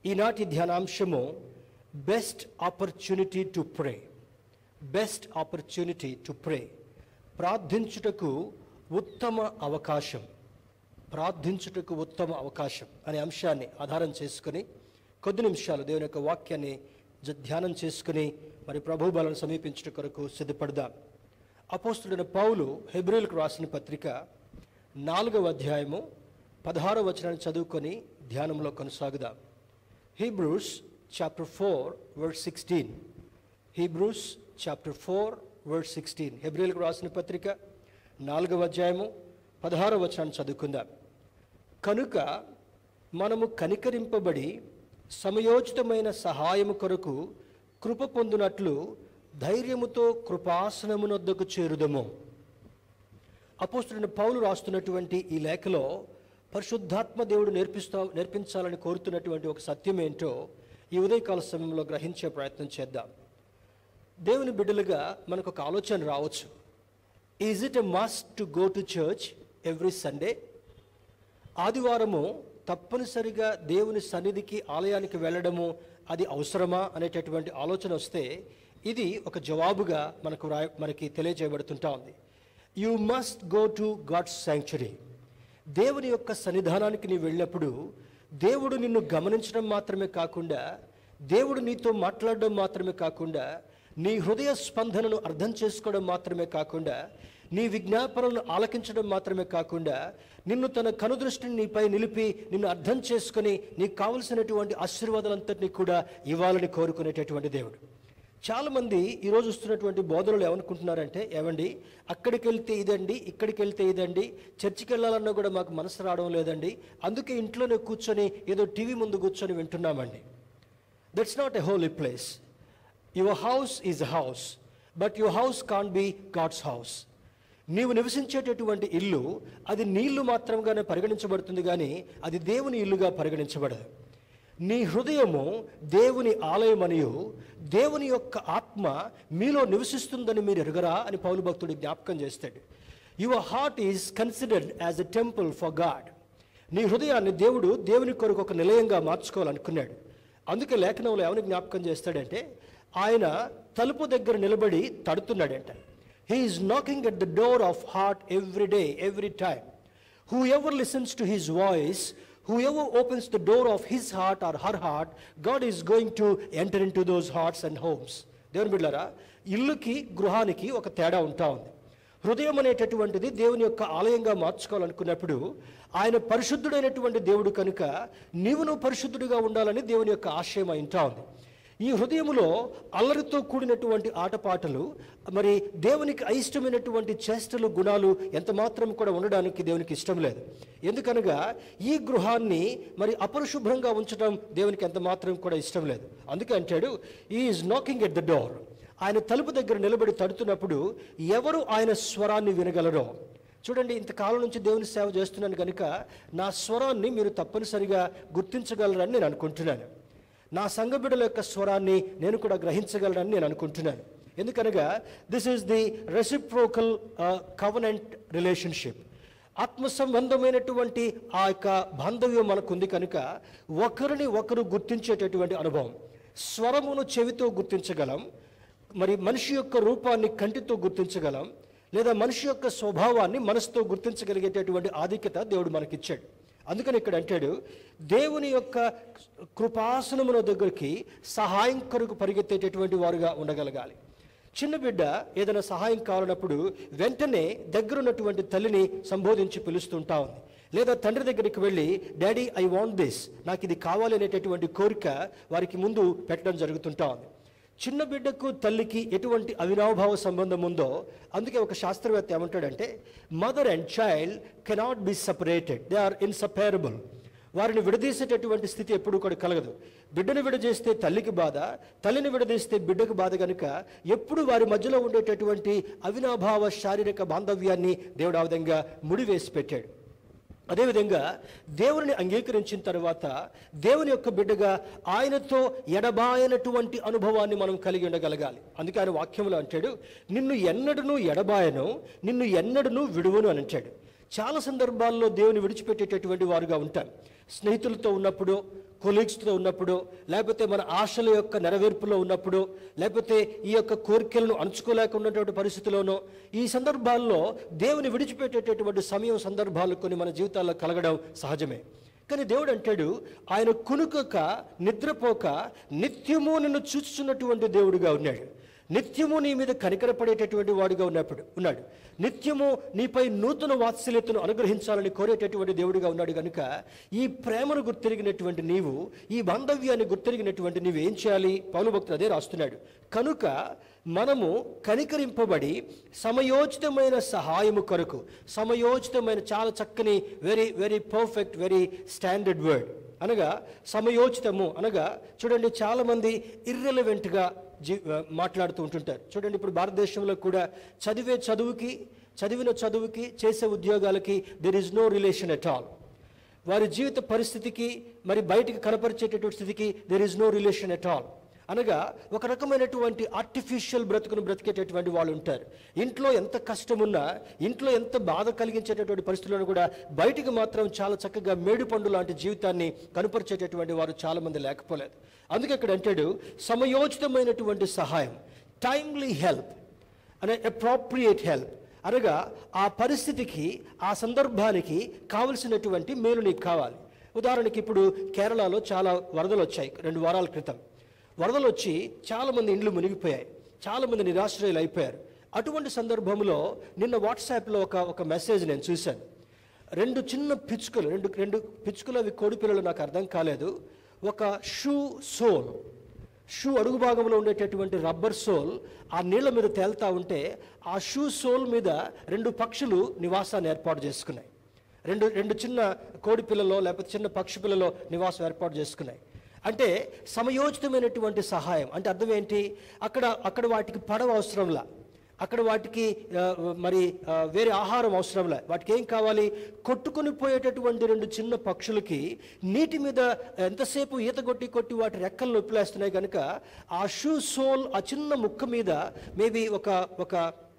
ఈనాటి ధ్యానాంశము best opportunity to pray best opportunity to pray ప్రార్థించుటకు ఉత్తమ అవకాశం ప్రార్థించుటకు ఉత్తమ అవకాశం అనే అంశాన్ని ఆధారం చేసుకుని కొద్ది నిమిషాలు దేవుని యొక్క వాక్యాన్ని జ- ధ్యానం చేసుకుని మరి ప్రభు బలను సమీపించుట కొరకు సిద్ధపడదాం అపోస్తుడైన పౌలు హెబ్రిల్కు రాసిన పత్రిక నాలుగవ అధ్యాయము పదహారవ వచనాన్ని చదువుకొని ధ్యానంలో కొనసాగుదాం Hebrews chapter four word sixteen Hebrews chapter four word sixteen హెబ్రిల్కు రాసిన పత్రిక నాలుగవ అధ్యాయము పదహారవ వచనాన్ని చదువుకుందాం కనుక మనము కనికరింపబడి సమయోచితమైన సహాయము కొరకు కృప పొందినట్లు ధైర్యముతో కృపాసనమునొద్దకు చేరుదము అపోస్తుడైన పౌలు రాస్తున్నటువంటి ఈ లేఖలో పరిశుద్ధాత్మ దేవుడు నేర్పిస్తా నేర్పించాలని కోరుతున్నటువంటి ఒక సత్యం ఏంటో ఈ ఉదయకాల సమయంలో గ్రహించే ప్రయత్నం చేద్దాం దేవుని బిడ్డలుగా మనకు ఒక ఆలోచన రావచ్చు is it a must to go to church every Sunday ఆదివారము తప్పనిసరిగా దేవుని సన్నిధికి ఆలయానికి వెళ్ళడము అది అవసరమా అనేటటువంటి ఆలోచన వస్తే ఇది ఒక జవాబుగా మనకు రాయ మనకి తెలియజేయబడుతుంటా ఉంది you must go to God's sanctuary దేవుని యొక్క సన్నిధానానికి నీవు వెళ్ళినప్పుడు దేవుడు నిన్ను గమనించడం మాత్రమే కాకుండా దేవుడు నీతో మాట్లాడడం మాత్రమే కాకుండా నీ హృదయ స్పందనను అర్థం చేసుకోవడం మాత్రమే కాకుండా నీ విజ్ఞాపనలను ఆలకించడం మాత్రమే కాకుండా నిన్ను తన కనుదృష్టిని నీపై నిలిపి నిన్ను అర్థం చేసుకొని నీకు కావలసినటువంటి ఆశీర్వాదాలంతటినీ కూడా ఇవ్వాలని కోరుకునేటటువంటి దేవుడు చాలామంది ఈరోజు వస్తున్నటువంటి బోధనలు ఏమనుకుంటున్నారంటే ఏమండి అక్కడికి వెళ్తే ఇదండి ఇక్కడికి వెళ్తే ఇదండి చర్చికి వెళ్ళాలన్నా కూడా మాకు మనసు రావడం లేదండి అందుకే ఇంట్లోనే కూర్చొని ఏదో టీవీ ముందు కూర్చొని వింటున్నామండి that's not a holy place your house is a house but your house can be God's house నీవు నివసించేటటువంటి ఇల్లు అది నీళ్లు మాత్రంగానే పరిగణించబడుతుంది కానీ అది దేవుని ఇల్లుగా పరిగణించబడదు నీ హృదయము దేవుని ఆలయమనియు దేవుని యొక్క ఆత్మ మీలో నివసిస్తుందని మీరు ఎరుగరా అని పౌలు భక్తుడు జ్ఞాపకం చేస్తాడు your heart is considered as a temple for God నీ హృదయాన్ని దేవుడు దేవుని కొరకు ఒక నిలయంగా మార్చుకోవాలనుకున్నాడు అందుకే లేఖనంలో ఏమని జ్ఞాపకం చేస్తాడంటే ఆయన తలుపు దగ్గర నిలబడి తడుతున్నాడంట he is knocking at the door of heart every day every time Whoever listens to his voice, whoever opens the door of his heart or her heart, God is going to enter into those hearts and homes. దేవుని బిడ్డారా ఇల్లుకి గృహానికి ఒక తేడా ఉంటా ఉంది హృదయం అనేటటువంటిది దేవుని యొక్క ఆలయంగా మార్చుకోవాలనుకున్నప్పుడు ఆయన పరిశుద్ధుడైనటువంటి దేవుడు కనుక నీవు నువ్వు పరిశుద్ధుడిగా ఉండాలని దేవుని యొక్క ఆశయం అయింటా ఉంది ఈ హృదయములో అల్లరితో కూడినటువంటి ఆటపాటలు మరి దేవునికి అయిష్టమైనటువంటి చేష్టలు గుణాలు ఎంత మాత్రం కూడా ఉండడానికి దేవునికి ఇష్టం లేదు ఎందుకనగా ఈ గృహాన్ని మరి అపరిశుభ్రంగా ఉంచడం దేవునికి ఎంత మాత్రం కూడా ఇష్టం లేదు అందుకే అంటాడు is knocking at the door ఆయన తలుపు దగ్గర నిలబడి తడుతున్నప్పుడు ఎవరు ఆయన స్వరాన్ని వినగలరో చూడండి ఇంతకాలం నుంచి దేవుని సేవ చేస్తున్నాను కనుక నా స్వరాన్ని మీరు తప్పనిసరిగా గుర్తించగలరని నేను అనుకుంటున్నాను నా సంఘ బిడ్డల యొక్క స్వరాన్ని నేను కూడా గ్రహించగలనని నేను అనుకుంటున్నాను ఎందుకనగా this is the reciprocal covenant relationship ఆత్మ సంబంధమైనటువంటి ఆ యొక్క బాంధవ్యం మనకుంది కనుక ఒకరిని ఒకరు గుర్తించేటటువంటి అనుభవం స్వరమును చెవితో గుర్తించగలం మరి మనిషి యొక్క రూపాన్ని కంటితో గుర్తించగలం లేదా మనిషి యొక్క స్వభావాన్ని మనసుతో గుర్తించగలిగేటటువంటి ఆధిక్యత దేవుడు మనకిచ్చాడు అందుకని ఇక్కడ అంటాడు దేవుని యొక్క కృపాసనముల దగ్గరికి సహాయం కొరకు పరిగెత్తేటటువంటి వారుగా ఉండగలగాలి చిన్న బిడ్డ ఏదైనా సహాయం కావాలన్నప్పుడు వెంటనే దగ్గరున్నటువంటి తల్లిని సంబోధించి పిలుస్తుంటా ఉంది లేదా తండ్రి దగ్గరికి వెళ్ళి డాడీ ఐ వాంట్ దిస్ నాకు ఇది కావాలి అనేటటువంటి కోరిక వారికి ముందు పెట్టడం జరుగుతుంటా ఉంది చిన్న బిడ్డకు తల్లికి ఎటువంటి అవినాభావ సంబంధం ఉందో అందుకే ఒక శాస్త్రవేత్త ఏమంటాడంటే mother and child cannot be separated they are inseparable వారిని విడదీసేటటువంటి స్థితి ఎప్పుడు కూడా కలగదు బిడ్డను విడదీస్తే తల్లికి బాధ తల్లిని విడదీస్తే బిడ్డకు బాధ కనుక ఎప్పుడు వారి మధ్యలో ఉండేటటువంటి అవినాభావ శారీరక బాంధవ్యాన్ని దేవుడు ఆ విధంగా ముడివేసి పెట్టాడు అదేవిధంగా దేవుని అంగీకరించిన తర్వాత దేవుని యొక్క బిడ్డగా ఆయనతో ఎడబాయనటువంటి అనుభవాన్ని మనం కలిగి ఉండగలగాలి అందుకే ఆయన వాక్యంలో అంటాడు నిన్ను ఎన్నడను ఎడబాయను నిన్ను ఎన్నడను విడువను అని అంటాడు చాలా సందర్భాల్లో దేవుని విడిచిపెట్టేటటువంటి వారుగా ఉంటాం స్నేహితులతో ఉన్నప్పుడు కొలీగ్స్తో ఉన్నప్పుడు లేకపోతే మన ఆశల యొక్క నెరవేర్పులో ఉన్నప్పుడు లేకపోతే ఈ యొక్క కోరికలను అణుచుకోలేక ఉన్నటువంటి పరిస్థితిలోనో ఈ సందర్భాల్లో దేవుని విడిచిపెట్టేటటువంటి సమయం సందర్భాలు కొన్ని మన జీవితాల్లో కలగడం సహజమే కానీ దేవుడు అంటాడు ఆయన కునుకక నిద్రపోక నిత్యము నిన్ను చూచుచున్నటువంటి దేవుడుగా ఉన్నాడు నిత్యము నీ మీద కనికరపడేటటువంటి వాడుగా ఉన్నప్పుడు ఉన్నాడు నిత్యము నీపై నూతన వాత్సల్యతను అనుగ్రహించాలని కోరేటటువంటి దేవుడిగా ఉన్నాడు కనుక ఈ ప్రేమను గుర్తిరిగినటువంటి నీవు ఈ బాంధవ్యాన్ని గుర్తిరిగినటువంటి నీవు ఏం చేయాలి పౌలు భక్తుడు అదే రాస్తున్నాడు కనుక మనము కనికరింపబడి సమయోచితమైన సహాయము కొరకు సమయోచితమైన చాలా చక్కని very very perfect very standard word అనగా సమయోచితము అనగా చూడండి చాలామంది ఇర్రెలవెంట్గా జీ మాట్లాడుతూ ఉంటుంటారు చూడండి ఇప్పుడు భారతదేశంలో కూడా చదివే చదువుకి చదివిన చదువుకి చేసే ఉద్యోగాలకి there is no relation at all వారి జీవిత పరిస్థితికి మరి బయటికి కనపరిచేటటువంటి స్థితికి there is no relation at all అనగా ఒక రకమైనటువంటి ఆర్టిఫిషియల్ బ్రతుకును బ్రతికేటటువంటి వాళ్ళు ఉంటారు ఇంట్లో ఎంత కష్టమున్నా ఇంట్లో ఎంత బాధ కలిగించేటటువంటి పరిస్థితుల్లో కూడా బయటికి మాత్రం చాలా చక్కగా మేడిపండు లాంటి జీవితాన్ని కనపరిచేటటువంటి వారు చాలామంది లేకపోలేదు అందుకే ఇక్కడ అంటాడు సమయోచితమైనటువంటి సహాయం టైమ్లీ హెల్ప్ అనే అప్రాప్రియేట్ హెల్ప్ అనగా ఆ పరిస్థితికి ఆ సందర్భానికి కావలసినటువంటి మేలు నీకు కావాలి ఉదాహరణకి ఇప్పుడు కేరళలో చాలా వరదలు వచ్చాయి రెండు వారాల క్రితం వరదలు వచ్చి చాలామంది ఇండ్లు మునిగిపోయాయి చాలామంది నిరాశ్రయులు అయిపోయారు అటువంటి సందర్భంలో నిన్న వాట్సాప్లో ఒక ఒక మెసేజ్ నేను చూశాను రెండు చిన్న పిచ్చుకలు రెండు రెండు పిచ్చుకలు అవి కోడి పిల్లలు నాకు అర్థం కాలేదు ఒక షూ సోల్ షూ అడుగు భాగంలో ఉండేటటువంటి రబ్బర్ సోల్ ఆ నీళ్ళ మీద తేలుతా ఉంటే ఆ షూ సోల్ మీద రెండు పక్షులు నివాసాన్ని ఏర్పాటు చేసుకున్నాయి రెండు రెండు చిన్న కోడి పిల్లలో లేకపోతే చిన్న పక్షి పిల్లలో నివాసం ఏర్పాటు చేసుకున్నాయి అంటే సమయోచితమైనటువంటి సహాయం అంటే అర్థం ఏంటి అక్కడ అక్కడ వాటికి పడవ అవసరంలా అక్కడ వాటికి ఆ, మరి ఆ, వేరే ఆహారం అవసరంలే వాటికి ఏం కావాలి కొట్టుకొని పోయేటటువంటి రెండు చిన్న పక్షులకి నీటి మీద ఎంతసేపు ఈత కొట్టి కొట్టి వాటి రెక్కలు నొప్పిలేస్తున్నాయి కనుక ఆ షూ సోల్ ఆ చిన్న ముక్క మీద మేబీ ఒక ఒక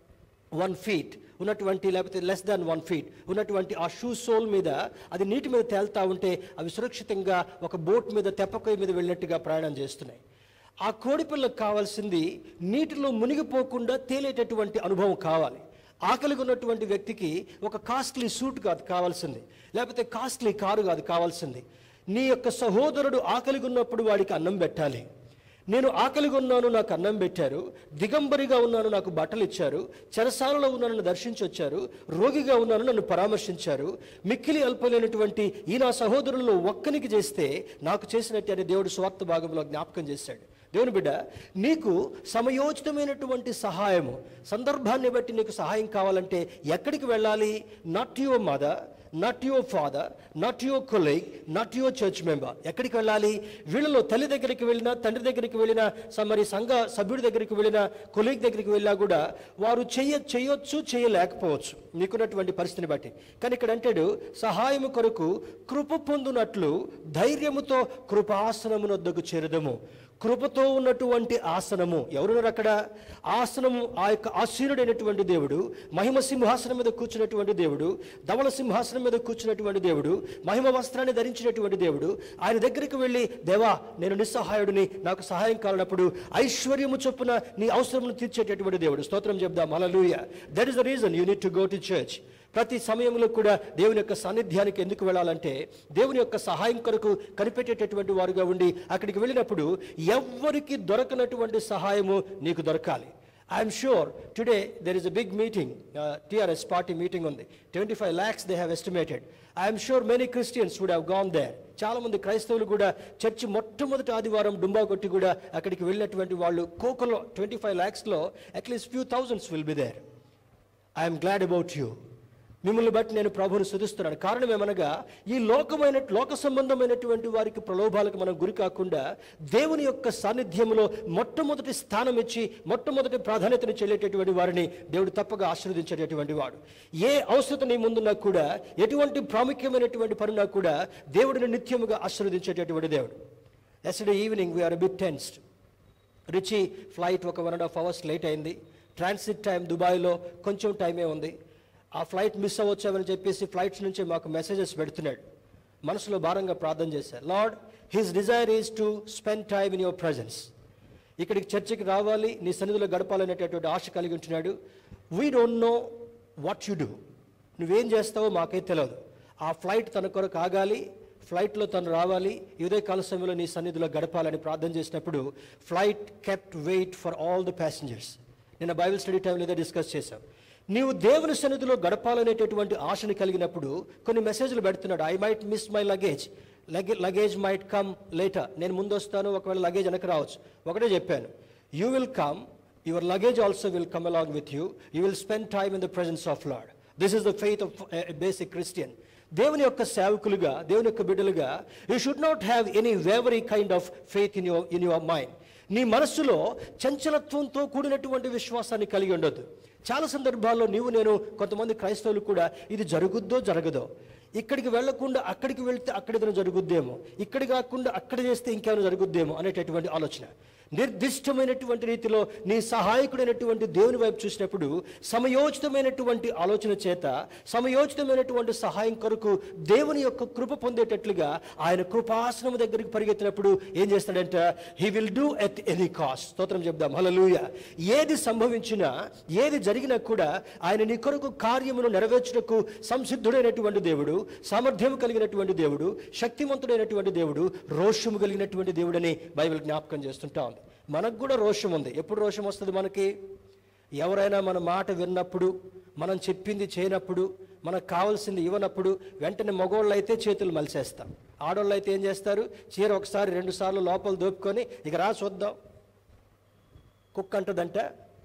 వన్ ఫీట్ ఉన్నటువంటి లేకపోతే లెస్ దాన్ వన్ ఫీట్ ఉన్నటువంటి ఆ షూ సోల్ మీద అది నీటి మీద తేలుతా ఉంటే అవి సురక్షితంగా ఒక బోట్ మీద తెప్పకొయ్య మీద వెళ్ళినట్టుగా ప్రయాణం చేస్తున్నాయి ఆ కోడిపిల్లకు కావాల్సింది నీటిలో మునిగిపోకుండా తేలేటటువంటి అనుభవం కావాలి ఆకలిగా ఉన్నటువంటి వ్యక్తికి ఒక కాస్ట్లీ సూట్ కాదు కావాల్సింది లేకపోతే కాస్ట్లీ కారు కాదు కావాల్సింది నీ యొక్క సహోదరుడు ఆకలిగా ఉన్నప్పుడు వాడికి అన్నం పెట్టాలి నేను ఆకలిగా ఉన్నాను నాకు అన్నం పెట్టారు దిగంబరిగా ఉన్నాను నాకు బట్టలు ఇచ్చారు చెరసాలలో ఉన్నాను నన్ను దర్శించి వచ్చారు రోగిగా ఉన్నాను నన్ను పరామర్శించారు మిక్కిలి అల్పలేనటువంటి ఈ నా సహోదరుల్లో ఒక్కనికి చేస్తే నాకు చేసినట్టు అని దేవుడు స్వార్థ భాగంలో జ్ఞాపకం చేశాడు దేవుని బిడ్డ నీకు సమయోచితమైనటువంటి సహాయము సందర్భాన్ని బట్టి నీకు సహాయం కావాలంటే ఎక్కడికి వెళ్ళాలి not your mother not your father not your colleague not your church member ఎక్కడికి వెళ్ళాలి వీళ్ళలో తల్లి దగ్గరికి వెళ్ళినా తండ్రి దగ్గరికి వెళ్ళినా స- మరి సంఘ సభ్యుడి దగ్గరికి వెళ్ళినా కొలీగ్ దగ్గరికి వెళ్ళినా కూడా వారు చెయ్య చేయొచ్చు చేయలేకపోవచ్చు నీకున్నటువంటి పరిస్థితిని బట్టి కానీ ఇక్కడ అంటాడు సహాయము కొరకు కృప పొందునట్లు ధైర్యముతో కృపాసనమునొద్దకు చేరదము కృపతో ఉన్నటువంటి ఆసనము ఎవరున్నారు అక్కడ ఆసనము ఆ యొక్క ఆసీనుడైనటువంటి దేవుడు మహిమ సింహాసనం మీద కూర్చున్నటువంటి దేవుడు ధవళ సింహాసనం మీద కూర్చున్నటువంటి దేవుడు మహిమ వస్త్రాన్ని ధరించినటువంటి దేవుడు ఆయన దగ్గరికి వెళ్ళి దేవా నేను నిస్సహాయుడిని నాకు సహాయం కావాలన్నప్పుడు ఐశ్వర్యము చొప్పున నీ అవసరమును తీర్చేటటువంటి దేవుడు స్తోత్రం చెప్దాం hallelujah that is the reason you need to go to church ప్రతి సమయంలో కూడా దేవుని యొక్క సాన్నిధ్యానికి ఎందుకు వెళ్ళాలంటే దేవుని యొక్క సహాయం కొరకు కనిపెట్టేటటువంటి వారుగా ఉండి అక్కడికి వెళ్ళినప్పుడు ఎవ్వరికి దొరకనటువంటి సహాయము నీకు దొరకాలి I'm sure today there is a big meeting TRS party meeting ఉంది twenty five lakhs they have estimated I'm sure many Christians would have gone there చాలా మంది క్రైస్తవులు కూడా చర్చి మొట్టమొదటి ఆదివారం డుంబా కొట్టి కూడా అక్కడికి వెళ్ళినటువంటి వాళ్ళు కోకలో ట్వంటీ ఫైవ్ ల్యాక్స్లో at least few thousands will be there I'm glad about you మిమ్మల్ని బట్టి నేను ప్రభువుని శుధిస్తున్నాను కారణం ఏమనగా ఈ లోకమైన లోక సంబంధమైనటువంటి వారికి ప్రలోభాలకు మనం గురి కాకుండా దేవుని యొక్క సాన్నిధ్యంలో మొట్టమొదటి స్థానం ఇచ్చి మొట్టమొదటి ప్రాధాన్యతను చెల్లేటటువంటి వారిని దేవుడు తప్పగా ఆశీర్వదించేటటువంటి వాడు ఏ అవసరత నీ ముందున్నా కూడా ఎటువంటి ప్రాముఖ్యమైనటువంటి పనున్నా కూడా దేవుడిని నిత్యముగా ఆశీర్వదించేటటువంటి దేవుడు yesterday evening we are bit tensed రిచి ఫ్లైట్ ఒక one and half hours late అయింది ట్రాన్సిట్ టైం దుబాయ్లో కొంచెం టైమే ఉంది ఆ ఫ్లైట్ మిస్ అవ్వచ్చామని చెప్పేసి ఫ్లైట్స్ నుంచి మాకు మెసేజెస్ పెడుతున్నాడు మనసులో భారంగా ప్రార్థన చేశారు Lord his desire is to spend time in your presence ఇక్కడికి చర్చికి రావాలి నీ సన్నిధిలో గడపాలనేటటువంటి ఆశ కలిగి ఉంటున్నాడు we don't know what you do నువ్వేం చేస్తావో మాకైతే తెలియదు ఆ ఫ్లైట్ తన కొరకు ఆగాలి ఫ్లైట్లో తను రావాలి ఈ ఉదయకాల సమయంలో నీ సన్నిధిలో గడపాలని ప్రార్థన చేసినప్పుడు flight kept wait for all the passengers నిన్న బైబిల్ స్టడీ టైంలో ఏదో డిస్కస్ చేశాం నీవు దేవుని సన్నిధిలో గడపాలనేటటువంటి ఆశని కలిగినప్పుడు కొన్ని మెసేజ్లు పెడుతున్నాడు I might miss my luggage లగే లగేజ్ మైట్ కమ్ లేటర్ నేను ముందు వస్తాను ఒకవేళ లగేజ్ వెనక రావచ్చు ఒకటే చెప్పాను you will come your luggage also will come along with you you will spend time in the presence of Lord this is the faith of basic Christian దేవుని యొక్క సేవకులుగా దేవుని యొక్క బిడ్డలుగా you should not have any wavery kind of faith in your in your mind నీ మనస్సులో చంచలత్వంతో కూడినటువంటి విశ్వాసాన్ని కలిగి ఉండొద్దు చాలా సందర్భాల్లో నీవు నేను కొంతమంది క్రైస్తవులు కూడా ఇది జరుగుద్దో జరగదో ఇక్కడికి వెళ్లకుండా అక్కడికి వెళ్తే అక్కడ ఏదైనా జరుగుద్దేమో ఇక్కడ కాకుండా అక్కడ చేస్తే ఇంకేమైనా జరుగుద్దేమో అనేటటువంటి ఆలోచన నిర్దిష్టమైనటువంటి రీతిలో నీ సహాయకుడైనటువంటి దేవుని వైపు చూసినప్పుడు సమయోచితమైనటువంటి ఆలోచన చేత సమయోచితమైనటువంటి సహాయం కొరకు దేవుని యొక్క కృప పొందేటట్లుగా ఆయన కృపాసనం దగ్గరికి పరిగెత్తినప్పుడు ఏం చేస్తాడంట he will do at any cost స్తోత్రం చెప్దాం హలలుయ ఏది సంభవించినా ఏది జరిగినా కూడా ఆయన నీ కొరకు కార్యమును నెరవేర్చుటకు సంసిద్ధుడైనటువంటి దేవుడు సామర్థ్యం కలిగినటువంటి దేవుడు శక్తివంతుడైనటువంటి దేవుడు రోషము కలిగినటువంటి దేవుడని బైబిల్ జ్ఞాపకం చేస్తుంటా ఉంది మనకు కూడా రోషం ఉంది ఎప్పుడు రోషం వస్తుంది మనకి ఎవరైనా మన మాట విన్నప్పుడు మనం చెప్పింది చేయనప్పుడు మనకు కావాల్సింది ఇవ్వనప్పుడు వెంటనే మగోళ్ళు అయితే చేతులు మలిసేస్తాం ఆడోళ్ళు అయితే ఏం చేస్తారు చీర ఒకసారి రెండు సార్లు లోపల దోపుకొని ఇక రా చూద్దాం కుక్క అంటదంట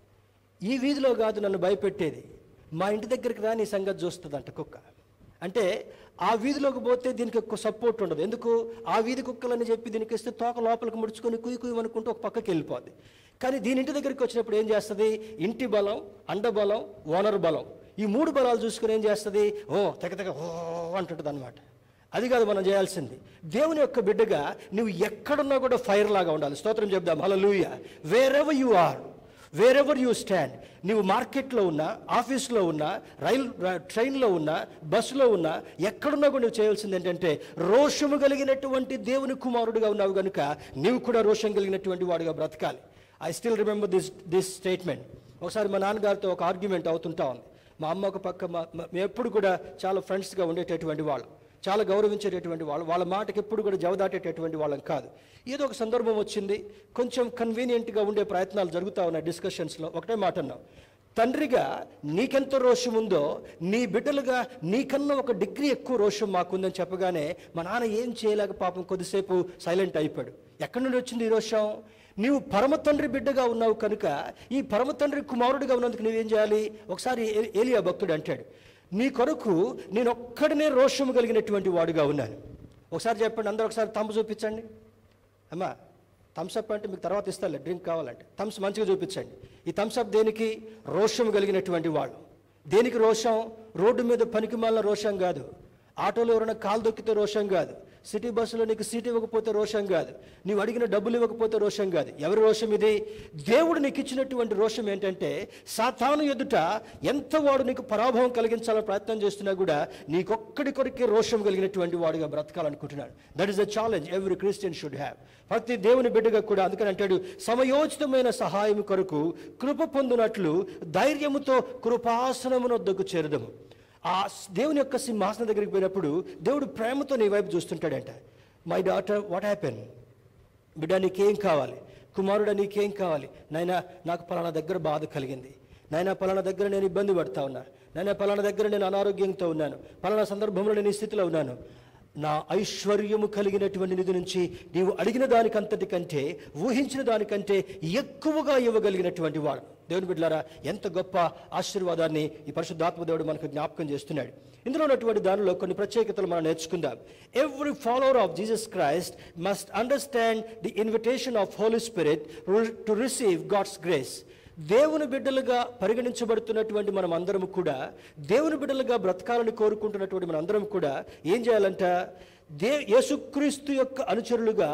ఈ వీధిలో కాదు నన్ను భయపెట్టేది మా ఇంటి దగ్గరికి రా నీ సంగతి చూస్తుందంట కుక్క అంటే ఆ వీధిలోకి పోతే దీనికి ఎక్కువ సపోర్ట్ ఉండదు ఎందుకు ఆ వీధి కుక్కలని చెప్పి దీనికి ఇస్తే తోక లోపలికి ముడుచుకొని కుయ్యి కుయ్యి అనుకుంటూ ఒక పక్కకి వెళ్ళిపోద్ది కానీ దీని ఇంటి దగ్గరికి వచ్చినప్పుడు ఏం చేస్తుంది ఇంటి బలం అండ బలం ఓనర్ బలం ఈ మూడు బలాలు చూసుకుని ఏం చేస్తుంది ఓ తెగ తెగ ఓ అంటుంటుంది అనమాట అది కాదు మనం చేయాల్సింది దేవుని యొక్క బిడ్డగా నువ్వు ఎక్కడున్నా కూడా ఫైర్ లాగా ఉండాలి స్తోత్రం చెప్దాం hallelujah wherever you are wherever you stand నీవు మార్కెట్లో ఉన్నా ఆఫీస్లో ఉన్నా రైల్ ర- ట్రైన్లో ఉన్నా బస్సులో ఉన్నా ఎక్కడున్నా కూడా నువ్వు చేయాల్సింది ఏంటంటే రోషము కలిగినటువంటి దేవుని కుమారుడుగా ఉన్నావు కనుక నీవు కూడా రోషం కలిగినటువంటి వాడుగా బ్రతకాలి I still remember this this statement ఒకసారి మా నాన్నగారితో ఒక ఆర్గ్యుమెంట్ అవుతుంటా ఉంది మా అమ్మ ఒక పక్క మా మా- మేము ఎప్పుడు కూడా చాలా ఫ్రెండ్స్గా ఉండేటటువంటి వాళ్ళం చాలా గౌరవించేటటువంటి వాళ్ళు వాళ్ళ మాటకి ఎప్పుడు కూడా జవదాటేటటువంటి వాళ్ళం కాదు ఏదో ఒక సందర్భం వచ్చింది కొంచెం కన్వీనియంట్గా ఉండే ప్రయత్నాలు జరుగుతూ ఉన్నాయి డిస్కషన్స్లో ఒకటే మాట అన్నాం తండ్రిగా నీకెంత రోషం ఉందో నీ బిడ్డలుగా నీకన్నా ఒక డిగ్రీ ఎక్కువ రోషం మాకుందని చెప్పగానే మా నాన్న ఏం చేయలేక పాపం కొద్దిసేపు సైలెంట్ అయిపోయాడు ఎక్కడి నుండి వచ్చింది ఈ రోషం నీవు పరమ తండ్రి బిడ్డగా ఉన్నావు కనుక ఈ పరమ తండ్రి కుమారుడిగా ఉన్నందుకు నువ్వేం చేయాలి ఒకసారి ఏ- ఏలియా భక్తుడు అంటాడు నీ కొరకు నేను ఒక్కడనే రోషము కలిగినటువంటి వాడుగా ఉన్నాను ఒకసారి చెప్పండి అందరూ ఒకసారి తమ్ము చూపించండి అమ్మా థమ్స్అప్ అంటే మీకు తర్వాత ఇస్తాలే డ్రింక్ కావాలంటే థమ్స్ మంచిగా చూపించండి ఈ థమ్స్అప్ దేనికి రోషం కలిగినటువంటి వాళ్ళు దేనికి రోషం రోడ్డు మీద పనికి మాలిన రోషం కాదు ఆటోలో ఎవరైనా కాలు దొక్కితే రోషం కాదు సిటీ బస్సులో నీకు సీట్ ఇవ్వకపోతే రోషం కాదు నీవు అడిగిన డబ్బులు ఇవ్వకపోతే రోషం కాదు ఎవరి రోషం ఇది దేవుడు నీకు ఇచ్చినటువంటి రోషం ఏంటంటే సాతాను ఎదుట ఎంత వాడు నీకు పరాభవం కలిగించాలని ప్రయత్నం చేస్తున్నా కూడా నీకొక్కడి కొరికే రోషం కలిగినటువంటి వాడుగా బ్రతకాలనుకుంటున్నాడు that is the challenge every Christian should have ప్రతి దేవుని బిడ్డగా కూడా అందుకని అంటాడు సమయోచితమైన సహాయం కొరకు కృప పొందినట్లు ధైర్యముతో కృపాసనమునొద్దకు చేరదము ఆ స్- దేవుని యొక్క సింహాసనం దగ్గరికి పోయినప్పుడు దేవుడు ప్రేమతో నీ వైపు చూస్తుంటాడంట మై డాటర్ వాట్ హ్యాపెన్ బిడ్డ నీకేం కావాలి కుమారుడా నీకేం కావాలి నాయనా నాకు పలానా దగ్గర బాధ కలిగింది నాయనా పలానా దగ్గర నేను ఇబ్బంది పడతా ఉన్నా నాయనా పలానా దగ్గర నేను అనారోగ్యంతో ఉన్నాను పలానా సందర్భంలో నేను ఈ స్థితిలో ఉన్నాను నా ఐశ్వర్యము కలిగినటువంటి నిధి నుంచి నీవు అడిగిన దానికంతటి కంటే ఊహించిన దానికంటే ఎక్కువగా ఇవ్వగలిగినటువంటి వాడు దేవుని బిడ్డలారా ఎంత గొప్ప ఆశీర్వాదాన్ని ఈ పరిశుద్ధాత్మ దేవుడు మనకు జ్ఞాపకం చేస్తున్నాడు ఇందులో ఉన్నటువంటి దానిలో కొన్ని ప్రత్యేకతలు మనం నేర్చుకుందాం every follower of Jesus Christ must understand the invitation of Holy Spirit to receive God's grace దేవుని బిడ్డలుగా పరిగణించబడుతున్నటువంటి మనం అందరం కూడా దేవుని బిడ్డలుగా బ్రతకాలని కోరుకుంటున్నటువంటి మన అందరం కూడా ఏం చేయాలంట దే యేసుక్రీస్తు యొక్క అనుచరులుగా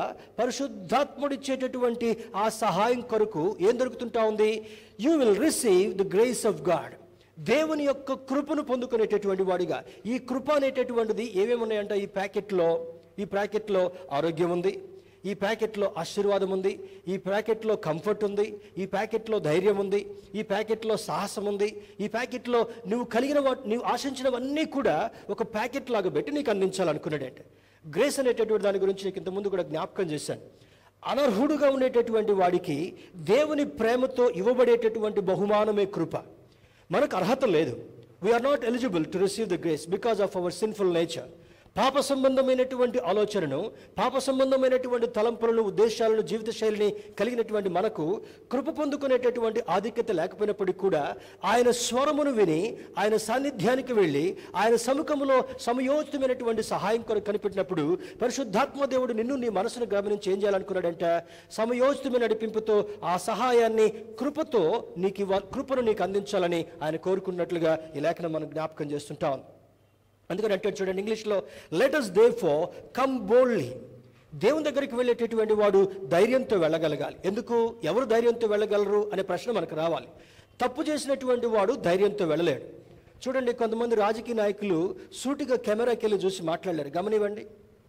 పరిశుద్ధాత్ముడిచ్చేటటువంటి ఆ సహాయం కొరకు ఏం దొరుకుతుంటా ఉంది you will receive the grace of God దేవుని యొక్క కృపను పొందుకునేటటువంటి వాడిగా ఈ కృప అనేటటువంటిది ఏమేమి ఉన్నాయంట ఈ ప్యాకెట్లో ఈ ప్యాకెట్లో ఆరోగ్యం ఉంది ఈ ప్యాకెట్లో ఆశీర్వాదం ఉంది ఈ ప్యాకెట్లో కంఫర్ట్ ఉంది ఈ ప్యాకెట్లో ధైర్యం ఉంది ఈ ప్యాకెట్లో సాహసం ఉంది ఈ ప్యాకెట్లో నువ్వు కలిగిన వా నువ్వు ఆశించినవన్నీ కూడా ఒక ప్యాకెట్ లాగా పెట్టి నీకు అందించాలనుకున్నాడంటే గ్రేస్ అనేటటువంటి దాని గురించి నీకు ఇంతకుముందు కూడా జ్ఞాపకం చేశాను అనర్హుడుగా ఉండేటటువంటి వాడికి దేవుని ప్రేమతో ఇవ్వబడేటటువంటి బహుమానమే కృప మనకు అర్హత లేదు we are not eligible to receive the grace because of our sinful nature పాప సంబంధమైనటువంటి ఆలోచనను పాప సంబంధమైనటువంటి తలంపులను ఉద్దేశాలను జీవిత శైలిని కలిగినటువంటి మనకు కృప పొందుకునేటటువంటి ఆధిక్యత లేకపోయినప్పటికీ కూడా ఆయన స్వరమును విని ఆయన సాన్నిధ్యానికి వెళ్ళి ఆయన సముఖములో సమయోచితమైనటువంటి సహాయం కొరకు కనిపెట్టినప్పుడు పరిశుద్ధాత్మ దేవుడు నిన్ను నీ మనసును గమనించి ఏం చేయాలనుకున్నాడంట సమయోచితమైన నడిపింపుతో ఆ సహాయాన్ని కృపతో నీకు ఇవ్వ కృపను నీకు అందించాలని ఆయన కోరుకున్నట్లుగా ఈ లేఖనం మనం జ్ఞాపకం చేస్తుంటాం అందుకని అంటే చూడండి ఇంగ్లీష్లో let us therefore come boldly దేవుని దగ్గరికి వెళ్ళేటటువంటి వాడు ధైర్యంతో వెళ్ళగలగాలి ఎందుకు ఎవరు ధైర్యంతో వెళ్ళగలరు అనే ప్రశ్న మనకు రావాలి తప్పు చేసినటువంటి వాడు ధైర్యంతో వెళ్ళలేడు చూడండి కొంతమంది రాజకీయ నాయకులు సూటిగా కెమెరాకి వెళ్ళి చూసి మాట్లాడలేరు గమనివ్వండి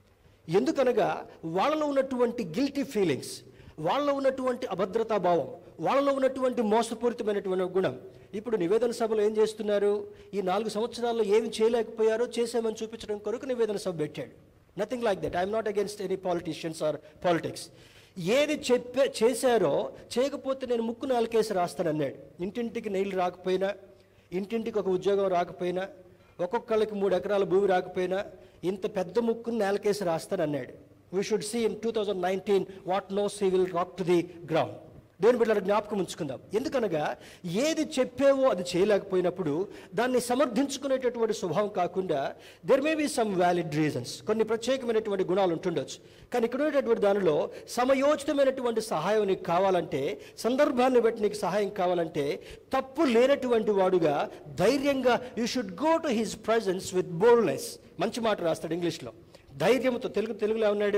ఎందుకనగా వాళ్ళలో ఉన్నటువంటి గిల్టీ ఫీలింగ్స్ వాళ్ళలో ఉన్నటువంటి అభద్రతా భావం వాళ్ళలో ఉన్నటువంటి మోసపూరితమైనటువంటి గుణం ఇప్పుడు నివేదన సభలో ఏం చేస్తున్నారు ఈ నాలుగు సంవత్సరాల్లో ఏమి చేయలేకపోయారో చేసామని చూపించడం కొరకు నివేదన సభ పెట్టాడు nothing like that I'm not against any politicians or politics ఏది చెప్పే చేశారో చేయకపోతే నేను ముక్కు నాలుకేసి రాస్తానన్నాడు ఇంటింటికి నీళ్ళు రాకపోయినా ఇంటింటికి ఒక ఉద్యోగం రాకపోయినా ఒక్కొక్కళ్ళకి మూడు ఎకరాల భూమి రాకపోయినా ఇంత పెద్ద ముక్కును నేలకేసి రాస్తానన్నాడు we should see in two thousand nineteen what nose will rock to the ground దేని బిడ్డల జ్ఞాపకం ఉంచుకుందాం ఎందుకనగా ఏది చెప్పేవో అది చేయలేకపోయినప్పుడు దాన్ని సమర్థించుకునేటటువంటి స్వభావం కాకుండా there may be some valid reasons కొన్ని ప్రత్యేకమైనటువంటి గుణాలు ఉంటుండొచ్చు కానీ ఇక్కడ ఉన్నటువంటి దానిలో సమయోచితమైనటువంటి సహాయం నీకు కావాలంటే సందర్భాన్ని బట్టి నీకు సహాయం కావాలంటే తప్పు లేనటువంటి వాడుగా ధైర్యంగా you should go to his presence with boldness మంచి మాట రాస్తాడు ఇంగ్లీష్లో ధైర్యంతో తెలుగు తెలుగులో ఉన్నాడు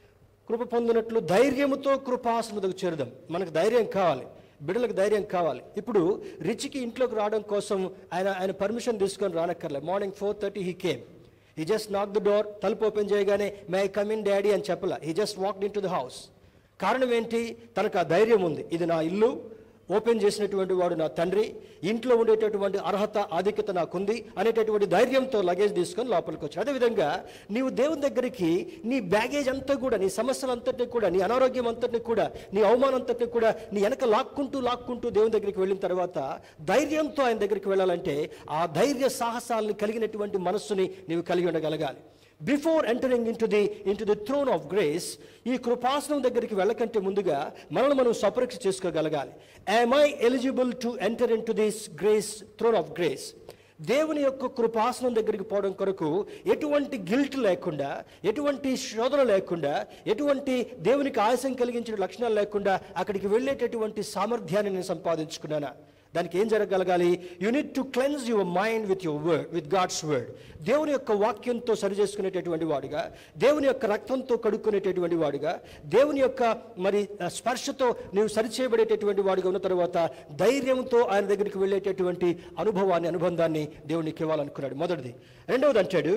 కృప పొందినట్లు ధైర్యముతో కృపాసనకు చేరుదాం మనకు ధైర్యం కావాలి బిడ్డలకు ధైర్యం కావాలి ఇప్పుడు రిచికి ఇంట్లోకి రావడం కోసం ఆయన ఆయన పర్మిషన్ తీసుకొని రానక్కర్లే morning four thirty he came he just knock the door తలుపు ఓపెన్ చేయగానే may I come in daddy అని చెప్పలా he just walked in to the house కారణం ఏంటి తనకు ఆ ధైర్యం ఉంది ఇది నా ఇల్లు ఓపెన్ చేసినటువంటి వాడు నా తండ్రి ఇంట్లో ఉండేటటువంటి అర్హత ఆధిక్యత నాకుంది అనేటటువంటి ధైర్యంతో లగేజ్ తీసుకొని లోపలికి వచ్చాడు అదేవిధంగా నీవు దేవుని దగ్గరికి నీ బ్యాగేజ్ అంతా కూడా నీ సమస్యలంతటిని కూడా నీ అనారోగ్యం అంతటిని కూడా నీ అవమానం అంతటిని కూడా నీ వెనక లాక్కుంటూ లాక్కుంటూ దేవుని దగ్గరికి వెళ్ళిన తర్వాత ధైర్యంతో ఆయన దగ్గరికి వెళ్ళాలంటే ఆ ధైర్య సాహసాలను కలిగినటువంటి మనస్సుని నీవు కలిగి ఉండగలగాలి before entering in to the in to the throne of grace ఈ కృపాసనం దగ్గరికి వెళ్ళకంటే ముందుగా మనల్ని మనం సపరీక్ష చేసుకోగలగాలి am I eligible to enter in to this grace throne of grace దేవుని యొక్క కృపాసనం దగ్గరికి పోవడం కొరకు ఎటువంటి గిల్ట్ లేకుండా ఎటువంటి శోధన లేకుండా ఎటువంటి దేవునికి ఆయాసం కలిగించిన లక్షణాలు లేకుండా అక్కడికి వెళ్ళేటటువంటి సామర్థ్యాన్ని నేను సంపాదించుకున్నానా దానికి ఏం జరగగలగాలి you need to cleanse your mind with your word with God's word దేవుని యొక్క వాక్యంతో సరిచేసుకునేటటువంటి వాడుగా దేవుని యొక్క రక్తంతో కడుక్కునేటటువంటి వాడుగా దేవుని యొక్క మరి ఆ, స్పర్శతో నీవు సరిచేయబడేటటువంటి వాడుగా ఉన్న తర్వాత ధైర్యంతో ఆయన దగ్గరికి వెళ్ళేటటువంటి అనుభవాన్ని అనుబంధాన్ని దేవునికి ఇవ్వాలనుకున్నాడు మొదటిది రెండవది అంటాడు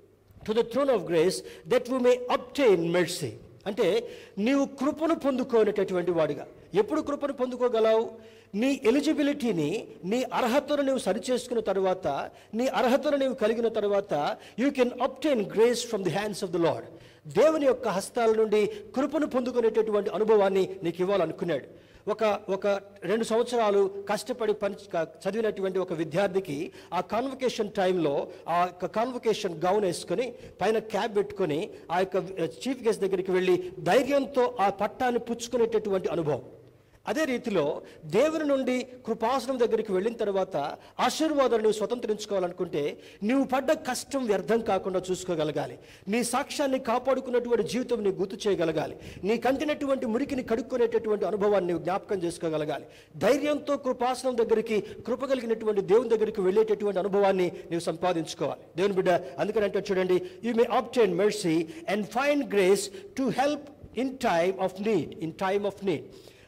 to the throne of grace that we may obtain mercy అంటే నీవు కృపను పొందుకోనేటటువంటి వాడిగా ఎప్పుడు కృపను పొందుకోగలవు నీ ఎలిజిబిలిటీని నీ అర్హతను నీవు సరిచేసుకున్న తర్వాత నీ అర్హతను నీవు కలిగిన తర్వాత you can obtain grace from the hands of the Lord దేవుని యొక్క హస్తాల నుండి కృపను పొందుకునేటటువంటి అనుభవాన్ని నీకు ఇవ్వాలనుకున్నాడు ఒక ఒక రెండు సంవత్సరాలు కష్టపడి పని క- చదివినటువంటి ఒక విద్యార్థికి ఆ కాన్వకేషన్ టైంలో ఆ యొక్క కాన్వకేషన్ గౌన్ వేసుకొని పైన క్యాబ్ పెట్టుకొని ఆ యొక్క చీఫ్ గెస్ట్ దగ్గరికి వెళ్ళి ధైర్యంతో ఆ పట్టాన్ని పుచ్చుకునేటటువంటి అనుభవం అదే రీతిలో దేవుని నుండి కృపాసనం దగ్గరికి వెళ్ళిన తర్వాత ఆశీర్వాదాలు నువ్వు స్వతంత్రించుకోవాలనుకుంటే నువ్వు పడ్డ కష్టం వ్యర్థం కాకుండా చూసుకోగలగాలి నీ సాక్ష్యాన్ని కాపాడుకున్నటువంటి జీవితం నీకు గుర్తు చేయగలగాలి నీ కంటినటువంటి మురికిని కడుక్కునేటటువంటి అనుభవాన్ని నువ్వు జ్ఞాపకం చేసుకోగలగాలి ధైర్యంతో కృపాసనం దగ్గరికి కృప కలిగినటువంటి దేవుని దగ్గరికి వెళ్ళేటటువంటి అనుభవాన్ని నీవు సంపాదించుకోవాలి దేవుని బిడ్డ అందుకని అంటే చూడండి you may obtain mercy and find grace to help in time of need in time of need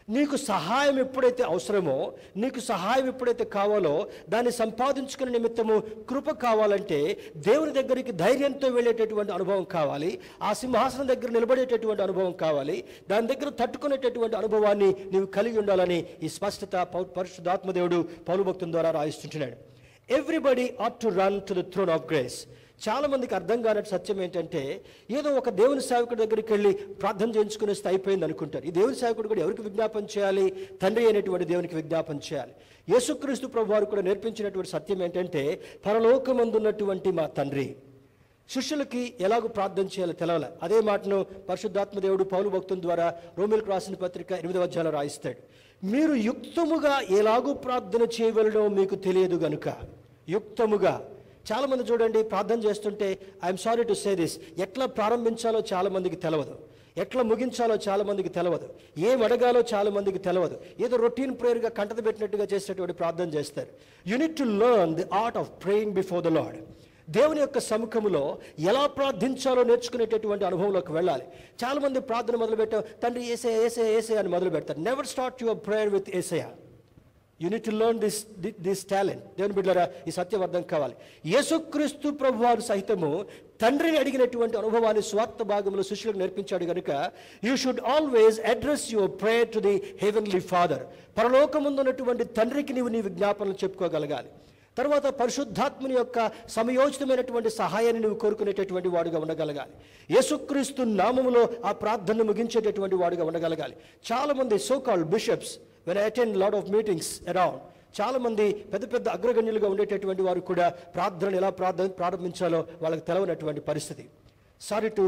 నీకు సహాయం ఎప్పుడైతే అవసరమో నీకు సహాయం ఎప్పుడైతే కావాలో దాన్ని సంపాదించుకునే నిమిత్తము కృప కావాలంటే దేవుని దగ్గరికి ధైర్యంతో వెళ్ళేటటువంటి అనుభవం కావాలి ఆ సింహాసనం దగ్గర నిలబడేటటువంటి అనుభవం కావాలి దాని దగ్గర తట్టుకునేటటువంటి అనుభవాన్ని నీవు కలిగి ఉండాలని ఈ స్పష్టత పౌ- పరిశుద్ధాత్మదేవుడు పౌలు భక్తుల ద్వారా రాయిస్తుంటున్నాడు everybody ought to run to the throne of grace చాలా మందికి అర్థం కానట్టు సత్యం ఏంటంటే ఏదో ఒక దేవుని సేవకుడి దగ్గరికి వెళ్ళి ప్రార్థన చేయించుకునేస్తే అయిపోయింది అనుకుంటారు ఈ దేవుని సేవకుడు కూడా ఎవరికి విజ్ఞాపన చేయాలి తండ్రి అయినటువంటి దేవునికి విజ్ఞాపన చేయాలి యేసుక్రీస్తు ప్రభు వారు కూడా నేర్పించినటువంటి సత్యం ఏంటంటే పరలోకమందున్నటువంటి మా తండ్రి శిష్యులకి ఎలాగో ప్రార్థన చేయాలో తెలవలే అదే మాటను పరిశుద్ధాత్మ దేవుడు పౌలు భక్తుల ద్వారా రోమిలకు రాసిన పత్రిక ఎనిమిదవ అధ్యాయంలో రాయిస్తాడు మీరు యుక్తముగా ఎలాగూ ప్రార్థన చేయవలనో మీకు తెలియదు గనుక యుక్తముగా చాలా మంది చూడండి ప్రార్థన చేస్తుంటే I'm sorry to say this ఎట్లా ప్రారంభించాలో చాలా మందికి తెలవదు ఎట్లా ముగించాలో చాలా మందికి తెలవదు ఏం అడగాలో చాలా మందికి తెలవదు ఏదో రొటీన్ ప్రేయర్గా కంటత పెట్టినట్టుగా చేసేటువంటి ప్రార్థన చేస్తారు you need to learn the art of praying before the Lord దేవుని యొక్క సముఖములో ఎలా ప్రార్థించాలో నేర్చుకునేటటువంటి అనుభవంలోకి వెళ్ళాలి చాలా మంది ప్రార్థన మొదలు పెట్టాం తండ్రి ఏసే ఏసే ఏసే అని మొదలు పెడతారు never start your prayer with Yesayya you need to learn this this talent దేవుని బిడ్డరా ఈ సత్యం అర్థం కావాలి యేసుక్రీస్తు ప్రభు వారు సహితము తండ్రిని అడిగినటువంటి అనుభవాన్ని స్వార్థ భాగంలో శిష్యులకు నేర్పించాడు కనుక you should always address your prayer to the heavenly Father పరలోకముందున్నటువంటి తండ్రికి నీవు నీ విజ్ఞాపనలు చెప్పుకోగలగాలి తర్వాత పరిశుద్ధాత్మని యొక్క సమయోచితమైనటువంటి సహాయాన్ని నువ్వు కోరుకునేటటువంటి వాడుగా ఉండగలగాలి యేసుక్రీస్తు నామములో ఆ ప్రార్థనను ముగించేటటువంటి వాడుగా ఉండగలగాలి చాలామంది so called bishops when attend lot of meetings around చాలామంది పెద్ద పెద్ద అగ్రగణ్యులుగా ఉండేటటువంటి వారు కూడా ప్రార్థనలు ఎలా ప్రార్థన ప్రారంభించాలో వాళ్ళకి తెలవనటువంటి పరిస్థితి sorry to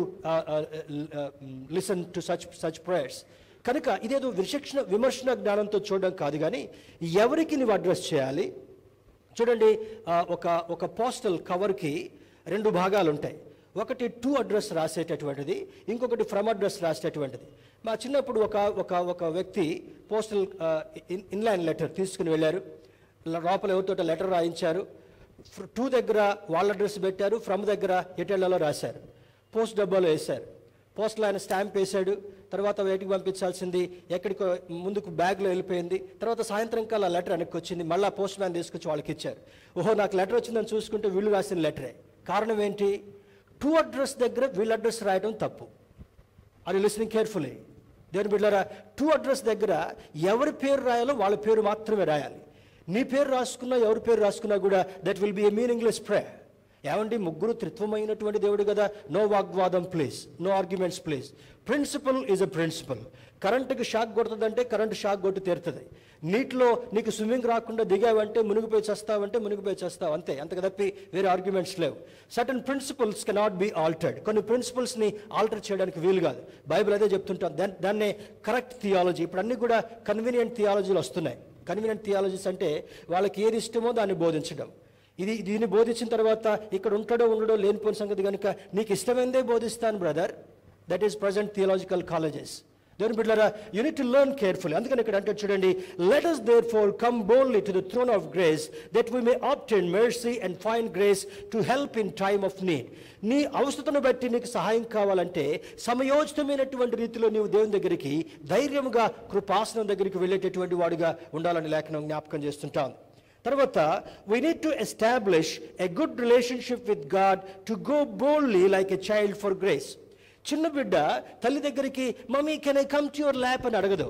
listen to such such prayers కనుక ఇదేదో విచక్షణ విమర్శన జ్ఞానంతో చూడడం కాదు కానీ ఎవరికి నువ్వు అడ్రస్ చేయాలి చూడండి ఆ, ఒక ఒక పోస్టల్ కవర్కి రెండు భాగాలు ఉంటాయి ఒకటి టు అడ్రస్ రాసేటటువంటిది ఇంకొకటి ఫ్రమ్ అడ్రస్ రాసేటటువంటిది మా చిన్నప్పుడు ఒక ఒక ఒక వ్యక్తి పోస్టల్ ఇన్లైన్ లెటర్ తీసుకుని వెళ్ళారు ల- లోపల ఎవరితో లెటర్ రాయించారు టూ దగ్గర వాళ్ళ అడ్రస్ పెట్టారు ఫ్రమ్ దగ్గర ఎటెళ్లలో రాశారు పోస్ట్ డబ్బాలో వేశారు పోస్ట్లో ఆయన స్టాంప్ వేశాడు తర్వాత వేటికి పంపించాల్సింది ఎక్కడికో ముందుకు బ్యాగ్లో వెళ్ళిపోయింది తర్వాత సాయంత్రం కల్లా లెటర్ వెనక్కి వచ్చింది మళ్ళీ పోస్ట్ మ్యాన్ తీసుకొచ్చి వాళ్ళకి ఇచ్చారు ఓహో నాకు లెటర్ వచ్చిందని చూసుకుంటే వీళ్ళు రాసిన లెటరే కారణం ఏంటి టూ అడ్రస్ దగ్గర వీళ్ళ అడ్రస్ రాయడం తప్పు అది లిస్నింగ్ కేర్ఫుల్లీ దేవుని బిడ్డారా టూ అడ్రస్ దగ్గర ఎవరి పేరు రాయాలో వాళ్ళ పేరు మాత్రమే రాయాలి నీ పేరు రాసుకున్నా ఎవరి పేరు రాసుకున్నా కూడా that will be a meaningless pray ఏమండి ముగ్గురు త్రిత్వమైనటువంటి దేవుడు కదా నో వాగ్వాదం please no arguments please principle is a principle కరెంటుకి షాక్ కొడుతుందంటే కరెంటు షాక్ కొట్టి తీరుతుంది నీటిలో నీకు స్విమ్మింగ్ రాకుండా దిగావంటే మునిగిపోయి చేస్తావంటే మునిగిపోయి చేస్తావు అంతే అంతకు తప్పి వేరే ఆర్గ్యుమెంట్స్ లేవు certain principles cannot be altered కొన్ని ప్రిన్సిపల్స్ని ఆల్టర్ చేయడానికి వీలు కాదు బైబిల్ అదే చెప్తుంటాం దాన్ దాన్నే కరెక్ట్ థియాలజీ ఇప్పుడు అన్ని కూడా కన్వీనియంట్ థియాలజీలు వస్తున్నాయి కన్వీనియంట్ థియాలజీస్ అంటే వాళ్ళకి ఏది ఇష్టమో దాన్ని బోధించడం ఇది దీన్ని బోధించిన తర్వాత ఇక్కడ ఉంటాడో ఉండడో లేనిపోయిన సంగతి కనుక నీకు ఇష్టమైందే బోధిస్తాను brother that is present theological colleges దేవుని బిడ్డలారా యూనిట్ టు లెర్న్ కేర్ఫుల్ అందుకని ఇక్కడ అంటే చూడండి let us therefore come boldly to the throne of grace that we may obtain mercy and find grace to help in time of need నీ అవసరతను బట్టి నీకు సహాయం కావాలంటే సమయోచితమైనటువంటి రీతిలో నీవు దేవుని దగ్గరికి ధైర్యముగా కృపాసనం దగ్గరికి వెళ్ళేటటువంటి వాడుగా ఉండాలని లేఖనం జ్ఞాపకం చేస్తుంటాం తర్వాత we need to establish a good relationship with God to go boldly like a child for grace చిన్న బిడ్డ తల్లి దగ్గరికి mummy can I come to your lap అని అడగదు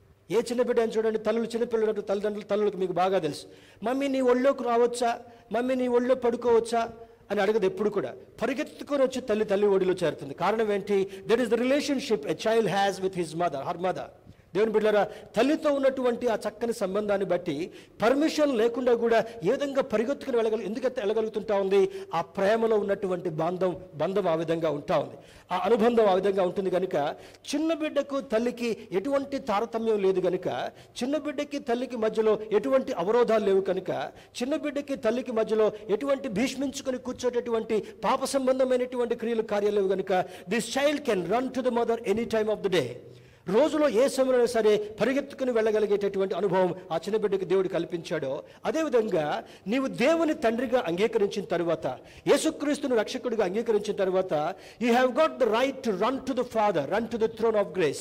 ఏ చిన్న బిడ్డ అని చూడండి తల్లులు చిన్నపిల్లలు తల్లిదండ్రులు తల్లులకు మీకు బాగా తెలుసు మమ్మీ నీ ఒళ్ళోకి రావచ్చా మమ్మీ నీ ఒళ్ళో పడుకోవచ్చా అని అడగదు ఎప్పుడు కూడా పరిగెత్తుకొని వచ్చి తల్లి తల్లి ఒడిలో చేరుతుంది కారణం ఏంటి that is the relationship a child has with his mother her mother దేవుని బిడ్డరా తల్లితో ఉన్నటువంటి ఆ చక్కని సంబంధాన్ని బట్టి పర్మిషన్ లేకుండా కూడా ఏ విధంగా పరిగెత్తుకుని వెళ్ళగల ఎందుకంటే వెళ్ళగలుగుతుంటా ఉంది ఆ ప్రేమలో ఉన్నటువంటి బంధం బంధం ఆ విధంగా ఉంటా ఉంది ఆ అనుబంధం ఆ విధంగా ఉంటుంది కనుక చిన్న బిడ్డకు తల్లికి ఎటువంటి తారతమ్యం లేదు కనుక చిన్న బిడ్డకి తల్లికి మధ్యలో ఎటువంటి అవరోధాలు లేవు కనుక చిన్న బిడ్డకి తల్లికి మధ్యలో ఎటువంటి భీష్మించుకొని కూర్చోటటువంటి పాప సంబంధమైనటువంటి క్రియలు కార్యాలు లేవు కనుక this child can run to the mother any time of the day రోజులో ఏ సమయంలో సరే పరిగెత్తుకుని వెళ్ళగలిగేటటువంటి అనుభవం ఆ చిన్న బిడ్డకి దేవుడు కల్పించాడో అదేవిధంగా నీవు దేవుని తండ్రిగా అంగీకరించిన తర్వాత యేసుక్రీస్తుని రక్షకుడిగా అంగీకరించిన తర్వాత you have got the right to run to the Father run to the throne of grace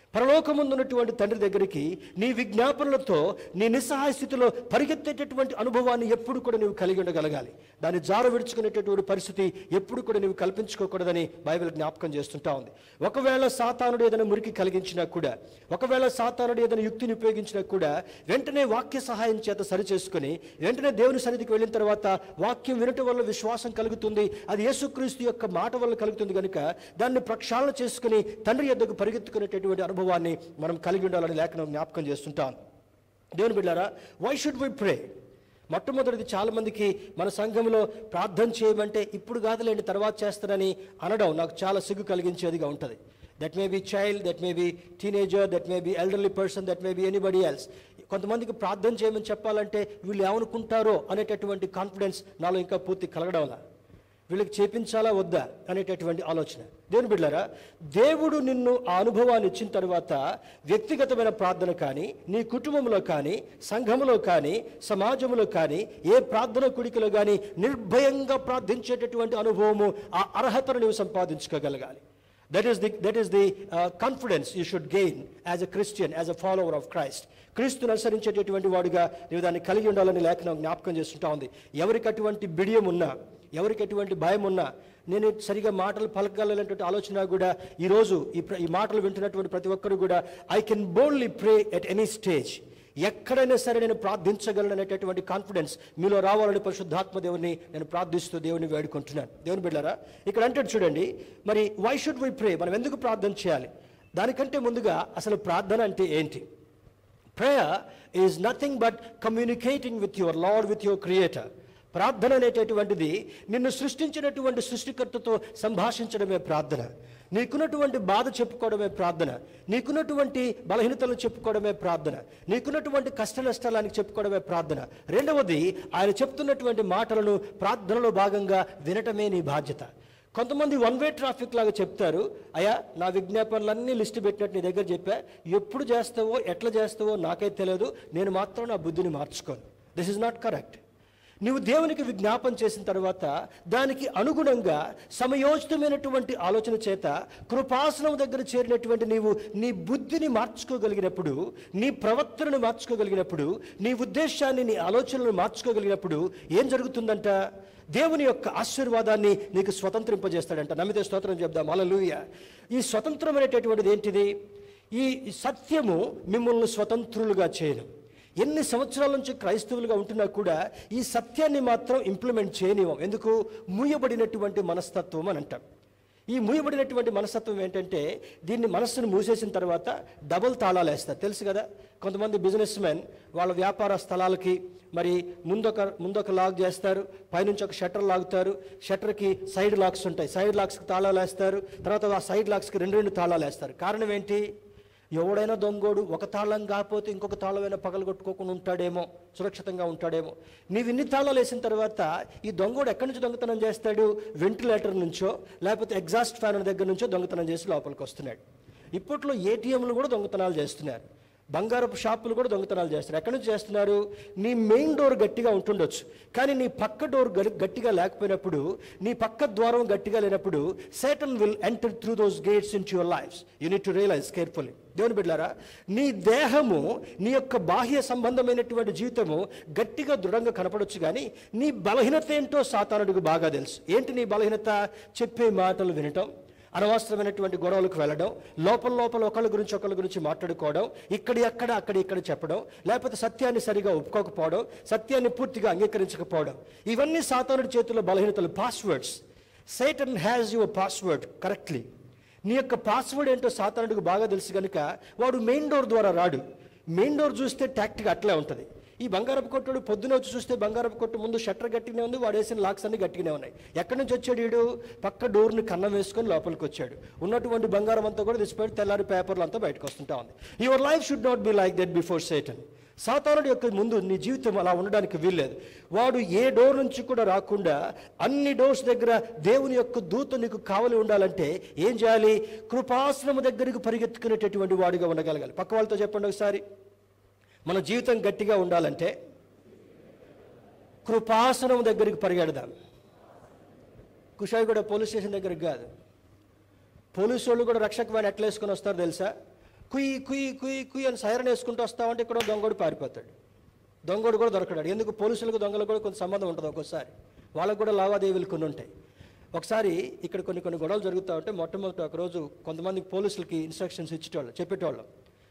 పరలోకముందున్నటువంటి తండ్రి దగ్గరికి నీ విజ్ఞాపనలతో నీ నిస్సహాయ స్థితిలో పరిగెత్తేటటువంటి అనుభవాన్ని ఎప్పుడు కూడా నీవు కలిగి ఉండగలగాలి దాన్ని జార విడుచుకునేటటువంటి పరిస్థితి ఎప్పుడు కూడా నీవు కల్పించుకోకూడదని బైబిల్ జ్ఞాపకం చేస్తుంటా ఉంది ఒకవేళ సాతానుడు ఏదైనా మురికి కలిగించినా కూడా ఒకవేళ సాతానుడు ఏదైనా యుక్తిని ఉపయోగించినా కూడా వెంటనే వాక్య సహాయం చేత సరిచేసుకుని వెంటనే దేవుని సన్నిధికి వెళ్ళిన తర్వాత వాక్యం వినటం వల్ల విశ్వాసం కలుగుతుంది అది యేసుక్రీస్తు యొక్క మాట వల్ల కలుగుతుంది కనుక దాన్ని ప్రక్షాళన చేసుకుని తండ్రి యొద్దకు పరిగెత్తుకునేటటువంటి అనుభవాన్ని మనం కలిగి ఉండాలని లేఖనం జ్ఞాపకం చేస్తుంటాం దేవుని బిడ్డారా వై షుడ్ వి ప్రే మొట్టమొదటిది చాలామందికి మన సంఘంలో ప్రార్థన చేయమంటే ఇప్పుడు కాదులేండి తర్వాత చేస్తానని అనడం నాకు చాలా సిగ్గు కలిగించేదిగా ఉంటుంది that may be child that may be teenager that may be elderly person that may be anybody else కొంతమందికి ప్రార్థన చేయమని చెప్పాలంటే వీళ్ళు ఏమనుకుంటారో అనేటటువంటి కాన్ఫిడెన్స్ నాలో ఇంకా పూర్తి కలగడం వల్ల వీళ్ళకి చేపించాలా వద్దా అనేటటువంటి ఆలోచన దేవుని బిడ్డారా దేవుడు నిన్ను ఆ అనుభవాన్ని ఇచ్చిన తర్వాత వ్యక్తిగతమైన ప్రార్థన కానీ నీ కుటుంబంలో కానీ సంఘంలో కానీ సమాజంలో కానీ ఏ ప్రార్థన కుడికలో కానీ నిర్భయంగా ప్రార్థించేటటువంటి అనుభవము ఆ అర్హతను నీవు సంపాదించుకోగలగాలి that is the that is the confidence you should gain as a Christian as a follower of Christ క్రీస్తుని అనుసరించేటటువంటి వాడుగా నీవు దాన్ని కలిగి ఉండాలని లేఖనం జ్ఞాపకం చేస్తుంటా ఉంది ఎవరికి అటువంటి బిడియం ఉన్నా ఎవరికి ఎటువంటి భయం ఉన్నా నేను సరిగా మాటలు పలకగలనేటువంటి ఆలోచన కూడా ఈరోజు ఈ ప్ర- ఈ మాటలు వింటున్నటువంటి ప్రతి ఒక్కరు కూడా I can boldly pray at any stage ఎక్కడైనా సరే నేను ప్రార్థించగలను అనేటటువంటి కాన్ఫిడెన్స్ మీలో రావాలని పరిశుద్ధాత్మ దేవుని నేను ప్రార్థిస్తూ దేవుని వేడుకుంటున్నాను దేవుని బిడ్డారా ఇక్కడ అంటాడు చూడండి మరి వై షుడ్ వై ప్రే మనం ఎందుకు ప్రార్థన చేయాలి దానికంటే ముందుగా అసలు ప్రార్థన అంటే ఏంటి prayer is nothing but communicating with your Lord with your creator ప్రార్థన అనేటటువంటిది నిన్ను సృష్టించినటువంటి సృష్టికర్తతో సంభాషించడమే ప్రార్థన నీకున్నటువంటి బాధ చెప్పుకోవడమే ప్రార్థన నీకున్నటువంటి బలహీనతలు చెప్పుకోవడమే ప్రార్థన నీకున్నటువంటి కష్ట నష్టాలని చెప్పుకోవడమే ప్రార్థన రెండవది ఆయన చెప్తున్నటువంటి మాటలను ప్రార్థనలో భాగంగా వినటమే నీ బాధ్యత కొంతమంది వన్ వే ట్రాఫిక్ లాగా చెప్తారు అయ్యా నా విజ్ఞాపనలన్నీ లిస్ట్ పెట్టినట్టు నీ దగ్గర చెప్పా ఎప్పుడు చేస్తావో ఎట్లా చేస్తావో నాకైతే తెలియదు నేను మాత్రం నా బుద్ధిని మార్చుకోను దిస్ ఇస్ నాట్ కరెక్ట్ నువ్వు దేవునికి విజ్ఞాపన చేసిన తర్వాత దానికి అనుగుణంగా సమయోచితమైనటువంటి ఆలోచన చేత కృపాసనం దగ్గర చేరినటువంటి నీవు నీ బుద్ధిని మార్చుకోగలిగినప్పుడు నీ ప్రవర్తనను మార్చుకోగలిగినప్పుడు నీ ఉద్దేశాన్ని నీ ఆలోచనలను మార్చుకోగలిగినప్పుడు ఏం జరుగుతుందంట దేవుని యొక్క ఆశీర్వాదాన్ని నీకు స్వతంత్రింపజేస్తాడంట నమ్మితే స్తోత్రం చెప్దాం అలలుయ ఈ స్వతంత్రం అనేటటువంటిది ఏంటిది ఈ సత్యము మిమ్మల్ని స్వతంత్రులుగా చేయను ఎన్ని సంవత్సరాల నుంచి క్రైస్తవులుగా ఉంటున్నా కూడా ఈ సత్యాన్ని మాత్రం ఇంప్లిమెంట్ చేయనివ్వం ఎందుకు మూయబడినటువంటి మనస్తత్వం అని అంటాం ఈ మూయబడినటువంటి మనస్తత్వం ఏంటంటే దీన్ని మనస్సును మూసేసిన తర్వాత డబుల్ తాళాలు వేస్తారు తెలుసు కదా కొంతమంది బిజినెస్ మెన్ వాళ్ళ వ్యాపార స్థలాలకి మరి ముందొక ముందొక లాక్ చేస్తారు పైనుంచి ఒక షట్టర్ లాగుతారు షట్టర్కి సైడ్ లాక్స్ ఉంటాయి సైడ్ లాక్స్కి తాళాలు వేస్తారు తర్వాత ఆ సైడ్ లాక్స్కి రెండు రెండు తాళాలు వేస్తారు కారణం ఏంటి ఎవడైనా దొంగోడు ఒక తాళం కాకపోతే ఇంకొక తాళమైనా పగలగొట్టుకోకుండా ఉంటాడేమో సురక్షితంగా ఉంటాడేమో నీవు ఇన్ని తాళాలు వేసిన తర్వాత ఈ దొంగోడు ఎక్కడి నుంచి దొంగతనం చేస్తాడు వెంటిలేటర్ నుంచో లేకపోతే ఎగ్జాస్ట్ ఫ్యాన్ దగ్గర నుంచో దొంగతనం చేసి లోపలికి వస్తున్నాడు ఇప్పట్లో ఏటీఎంలు కూడా దొంగతనాలు చేస్తున్నారు బంగారపు షాపులు కూడా దొంగతనాలు చేస్తారు ఎక్కడి నుంచి చేస్తున్నారు నీ మెయిన్ డోర్ గట్టిగా ఉంటుండొచ్చు కానీ నీ పక్క డోర్ గ- గట్టిగా లేకపోయినప్పుడు నీ పక్క ద్వారం గట్టిగా లేనప్పుడు Satan will enter through those gates in your lifes you need to realize carefully దేవుని బిడ్డారా నీ దేహము నీ యొక్క బాహ్య సంబంధమైనటువంటి జీవితము గట్టిగా దృఢంగా కనపడొచ్చు కానీ నీ బలహీనత ఏంటో సాతానుడికి బాగా తెలుసు ఏంటి నీ బలహీనత చెప్పే మాటలు వినటం అనవసరమైనటువంటి గొడవలకు వెళ్ళడం లోపల లోపల ఒకళ్ళ గురించి ఒకళ్ళ గురించి మాట్లాడుకోవడం ఇక్కడి అక్కడ అక్కడి ఇక్కడ చెప్పడం లేకపోతే సత్యాన్ని సరిగా ఒప్పుకోకపోవడం సత్యాన్ని పూర్తిగా అంగీకరించకపోవడం ఇవన్నీ సాతానుడి చేతుల్లో బలహీనతలు passwords Satan has your password correctly నీ యొక్క పాస్వర్డ్ ఏంటో సాతానుడికి బాగా తెలుసు కనుక వాడు మెయిన్ డోర్ ద్వారా రాడు మెయిన్ డోర్ చూస్తే టాక్టిక్ అట్లే ఉంటుంది ఈ బంగారపు కొట్టుడు పొద్దున వచ్చి చూస్తే బంగారపు కొట్టు ముందు షట్టర్ గట్టిగానే ఉంది వాడు వేసిన లాక్స్ అన్ని గట్టిగానే ఉన్నాయి ఎక్కడి నుంచి వచ్చాడు వీడు పక్క డోర్ని కన్నం వేసుకొని లోపలికి వచ్చాడు ఉన్నటువంటి బంగారం అంతా కూడా తెచ్చిపోయి తెల్లారి పేపర్లు అంతా బయటకు వస్తుంటా ఉంది your life should not be like that before Satan సాతానుడి యొక్క ముందు నీ జీవితం అలా ఉండడానికి వీల్లేదు వాడు ఏ డోర్ నుంచి కూడా రాకుండా అన్ని డోర్స్ దగ్గర దేవుని యొక్క దూత నీకు కావలి ఉండాలంటే ఏం చేయాలి కృపాసనము దగ్గరికి పరిగెత్తుకునేటటువంటి వాడిగా ఉండగలగాలి పక్క వాళ్ళతో చెప్పండి ఒకసారి మన జీవితం గట్టిగా ఉండాలంటే కృపాసనం దగ్గరికి పరిగెడదాం కుషాయి కూడా పోలీస్ స్టేషన్ దగ్గరికి కాదు పోలీసు వాళ్ళు కూడా రక్షక వ్యాన్ ఎట్లా వేసుకొని వస్తారు తెలుసా కుయ్యి కుయ్యి కుయ్యి కుయ్యి అని సైరన్ వేసుకుంటూ వస్తామంటే ఇక్కడ దొంగడు పారిపోతాడు దొంగడు కూడా దొరకడాడు ఎందుకు పోలీసులకు దొంగలకు కూడా కొంత సంబంధం ఉంటుంది ఒక్కోసారి వాళ్ళకు కూడా లావాదేవీలు కొన్ని ఉంటాయి ఒకసారి ఇక్కడ కొన్ని కొన్ని గొడవలు జరుగుతూ ఉంటే మొట్టమొదటి ఒకరోజు కొంతమంది పోలీసులకి ఇన్స్ట్రక్షన్స్ ఇచ్చేటోళ్ళు చెప్పేటోళ్ళం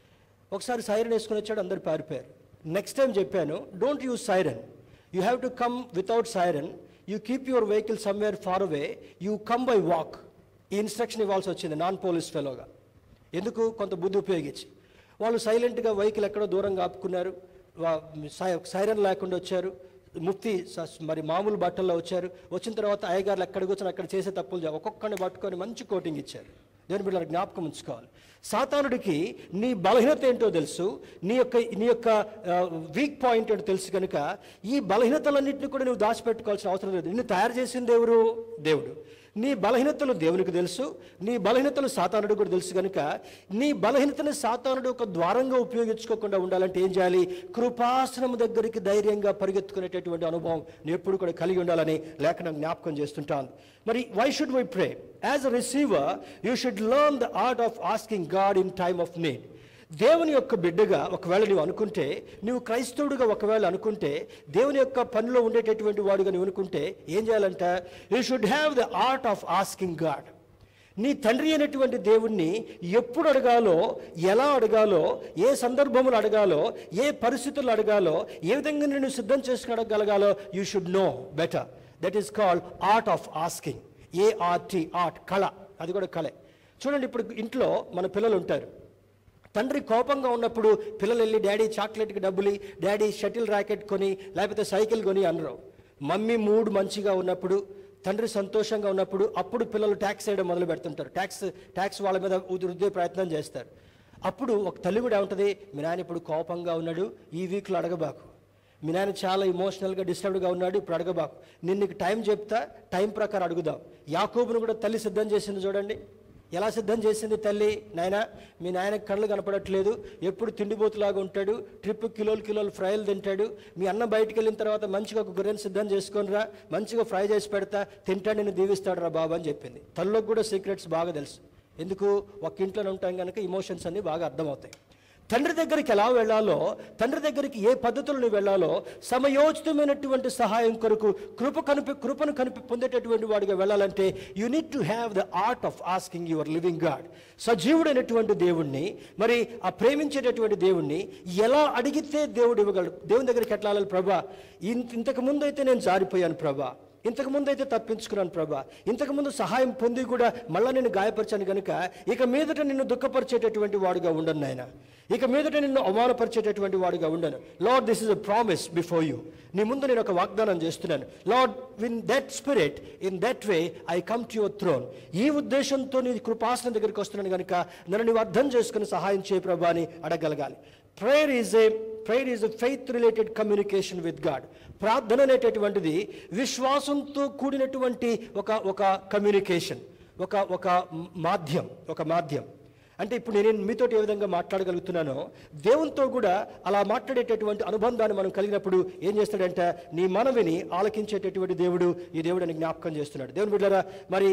ఒకసారి సైరన్ వేసుకుని వచ్చాడు అందరు పారిపోయారు నెక్స్ట్ టైం చెప్పాను don't use siren you have to come without siren you keep your vehicle somewhere far away you come by walk ఈ ఇన్స్ట్రక్షన్ ఇవ్వాల్సి వచ్చింది నాన్ పోలీస్ ఫెలోగా ఎందుకు కొంత బుద్ధి ఉపయోగించి వాళ్ళు సైలెంట్గా వెహికల్ ఎక్కడో దూరంగా ఆపుకున్నారు వా- సై- సైరన్ లేకుండా వచ్చారు ముఫ్తి స- మరి మామూలు బట్టల్లో వచ్చారు వచ్చిన తర్వాత అయ్యగారులు ఎక్కడ కూర్చొని అక్కడ చేసే తప్పులు చే- ఒక్కొక్కరిని పట్టుకొని మంచి కోటింగ్ ఇచ్చారు దేని బిడ్డ జ్ఞాపకం ఉంచుకోవాలి సాతానుడికి నీ బలహీనత ఏంటో తెలుసు నీ యొక్క నీ యొక్క వీక్ పాయింట్ ఏంటో తెలుసు కనుక ఈ బలహీనతలన్నింటినీ కూడా నువ్వు దాచిపెట్టుకోవాల్సిన అవసరం లేదు నిన్ను తయారు చేసింది ఎవరు దేవుడు నీ బలహీనతలు దేవునికి తెలుసు నీ బలహీనతలు సాతానుడు కూడా తెలుసు కనుక నీ బలహీనతని సాతానుడు ఒక ద్వారంగా ఉపయోగించుకోకుండా ఉండాలంటే ఏం చేయాలి కృపాసనం దగ్గరికి ధైర్యంగా పరిగెత్తుకునేటటువంటి అనుభవం నువ్వు ఎప్పుడు కూడా కలిగి ఉండాలని లేఖనం జ్ఞాపకం చేస్తుంటాను మరి why should we pray as a receiver you should learn the art of asking God in time of need దేవుని యొక్క బిడ్డగా ఒకవేళ నువ్వు అనుకుంటే నువ్వు క్రైస్తవుడిగా ఒకవేళ అనుకుంటే దేవుని యొక్క పనిలో ఉండేటటువంటి వాడుగా నువ్వు అనుకుంటే ఏం చేయాలంట you should have the art of asking God నీ తండ్రి అయినటువంటి దేవుణ్ణి ఎప్పుడు అడగాలో ఎలా అడగాలో ఏ సందర్భములు అడగాలో ఏ పరిస్థితులు అడగాలో ఏ విధంగా నేను సిద్ధం చేసుకుని అడగగలగాలో you should know better that is called art of asking A R T art కళ అది కూడా కళే చూడండి ఇప్పుడు ఇంట్లో మన పిల్లలు ఉంటారు తండ్రి కోపంగా ఉన్నప్పుడు పిల్లలు వెళ్ళి డాడీ చాక్లెట్కి డబ్బులు ఇయ్యి, డాడీ షటిల్ ర్యాకెట్ కొని లేకపోతే సైకిల్ కొని అనరు మమ్మీ మూడ్ మంచిగా ఉన్నప్పుడు తండ్రి సంతోషంగా ఉన్నప్పుడు అప్పుడు పిల్లలు ట్యాక్స్ వేయడం మొదలు పెడుతుంటారు ట్యాక్స్ ట్యాక్స్ వాళ్ళ మీద రుద్దే ప్రయత్నం చేస్తారు అప్పుడు ఒక తల్లి కూడా ఉంటుంది మీ నాయన ఇప్పుడు కోపంగా ఉన్నాడు ఈ వీక్లో అడగబాకు మీ నాయన చాలా ఇమోషనల్గా డిస్టర్బ్డ్గా ఉన్నాడు ఇప్పుడు అడగబాకు నేను నీకు టైం చెప్తా టైం ప్రకారం అడుగుదాం యాకోబును కూడా తల్లి సిద్ధం చేసింది చూడండి ఎలా సిద్ధం చేసింది తల్లి నాయన మీ నాయన కళ్ళు కనపడట్లేదు ఎప్పుడు తిండిపోతులాగా ఉంటాడు ట్రిప్ కిలోలు కిలోలు ఫ్రైలు తింటాడు మీ అన్న బయటికి వెళ్ళిన తర్వాత మంచిగా ఒక గొర్రెని సిద్ధం చేసుకొని రా మంచిగా ఫ్రై చేసి పెడతా తింటాడు నేను దీవిస్తాడు రా బాబు అని చెప్పింది తల్లోకి కూడా సీక్రెట్స్ బాగా తెలుసు ఎందుకు ఒక ఇంట్లోనే ఉంటాం కనుక ఇమోషన్స్ అన్నీ బాగా అర్థమవుతాయి తండ్రి దగ్గరికి ఎలా వెళ్ళాలో తండ్రి దగ్గరికి ఏ పద్ధతులు నువ్వు వెళ్ళాలో సమయోచితమైనటువంటి సహాయం కొరకు కృప కనిపి కృపను కనిపి పొందేటటువంటి వాడిగా వెళ్ళాలంటే you need to have the art of asking your living God సజీవుడైనటువంటి దేవుణ్ణి మరి ఆ ప్రేమించేటటువంటి దేవుణ్ణి ఎలా అడిగితే దేవుడు ఇవ్వగలడు దేవుని దగ్గరికి ఎట్లా వెళ్ళాలి ప్రభా ఇంత ఇంతకు ముందు అయితే నేను జారిపోయాను ప్రభా ఇంతకు ముందు అయితే తప్పించుకున్నాను ప్రభా ఇంతకు ముందు సహాయం పొంది కూడా మళ్ళీ నేను గాయపరిచాను కనుక ఇక మీదట నిన్ను దుఃఖపరిచేటటువంటి వాడుగా ఉండను నాయన ఇక మీదట నిన్ను అవమానపరిచేటటువంటి వాడుగా ఉండను lord this is a promise before you నీ ముందు నేను ఒక వాగ్దానం చేస్తున్నాను lord win that spirit in that way I come to your throne ఈ ఉద్దేశంతో నీ కృపాసనం దగ్గరికి వస్తున్నాను కనుక నన్ను నీవు అర్థం చేసుకుని సహాయం చేయ ప్రభా అని అడగలగాలి prayer is a prayer is a faith related communication with God ప్రార్థన అనేటటువంటిది విశ్వాసంతో కూడినటువంటి ఒక ఒక కమ్యూనికేషన్ ఒక ఒక మాధ్యం ఒక మాధ్యం అంటే ఇప్పుడు నేను మీతో ఏ విధంగా మాట్లాడగలుగుతున్నానో దేవునితో కూడా అలా మాట్లాడేటటువంటి అనుబంధాన్ని మనం కలిగినప్పుడు ఏం చేస్తాడంటే నీ మనవిని ఆలకించేటటువంటి దేవుడు ఈ దేవుడు అని జ్ఞాపకం చేస్తున్నాడు దేవుని బిడ్డరా మరి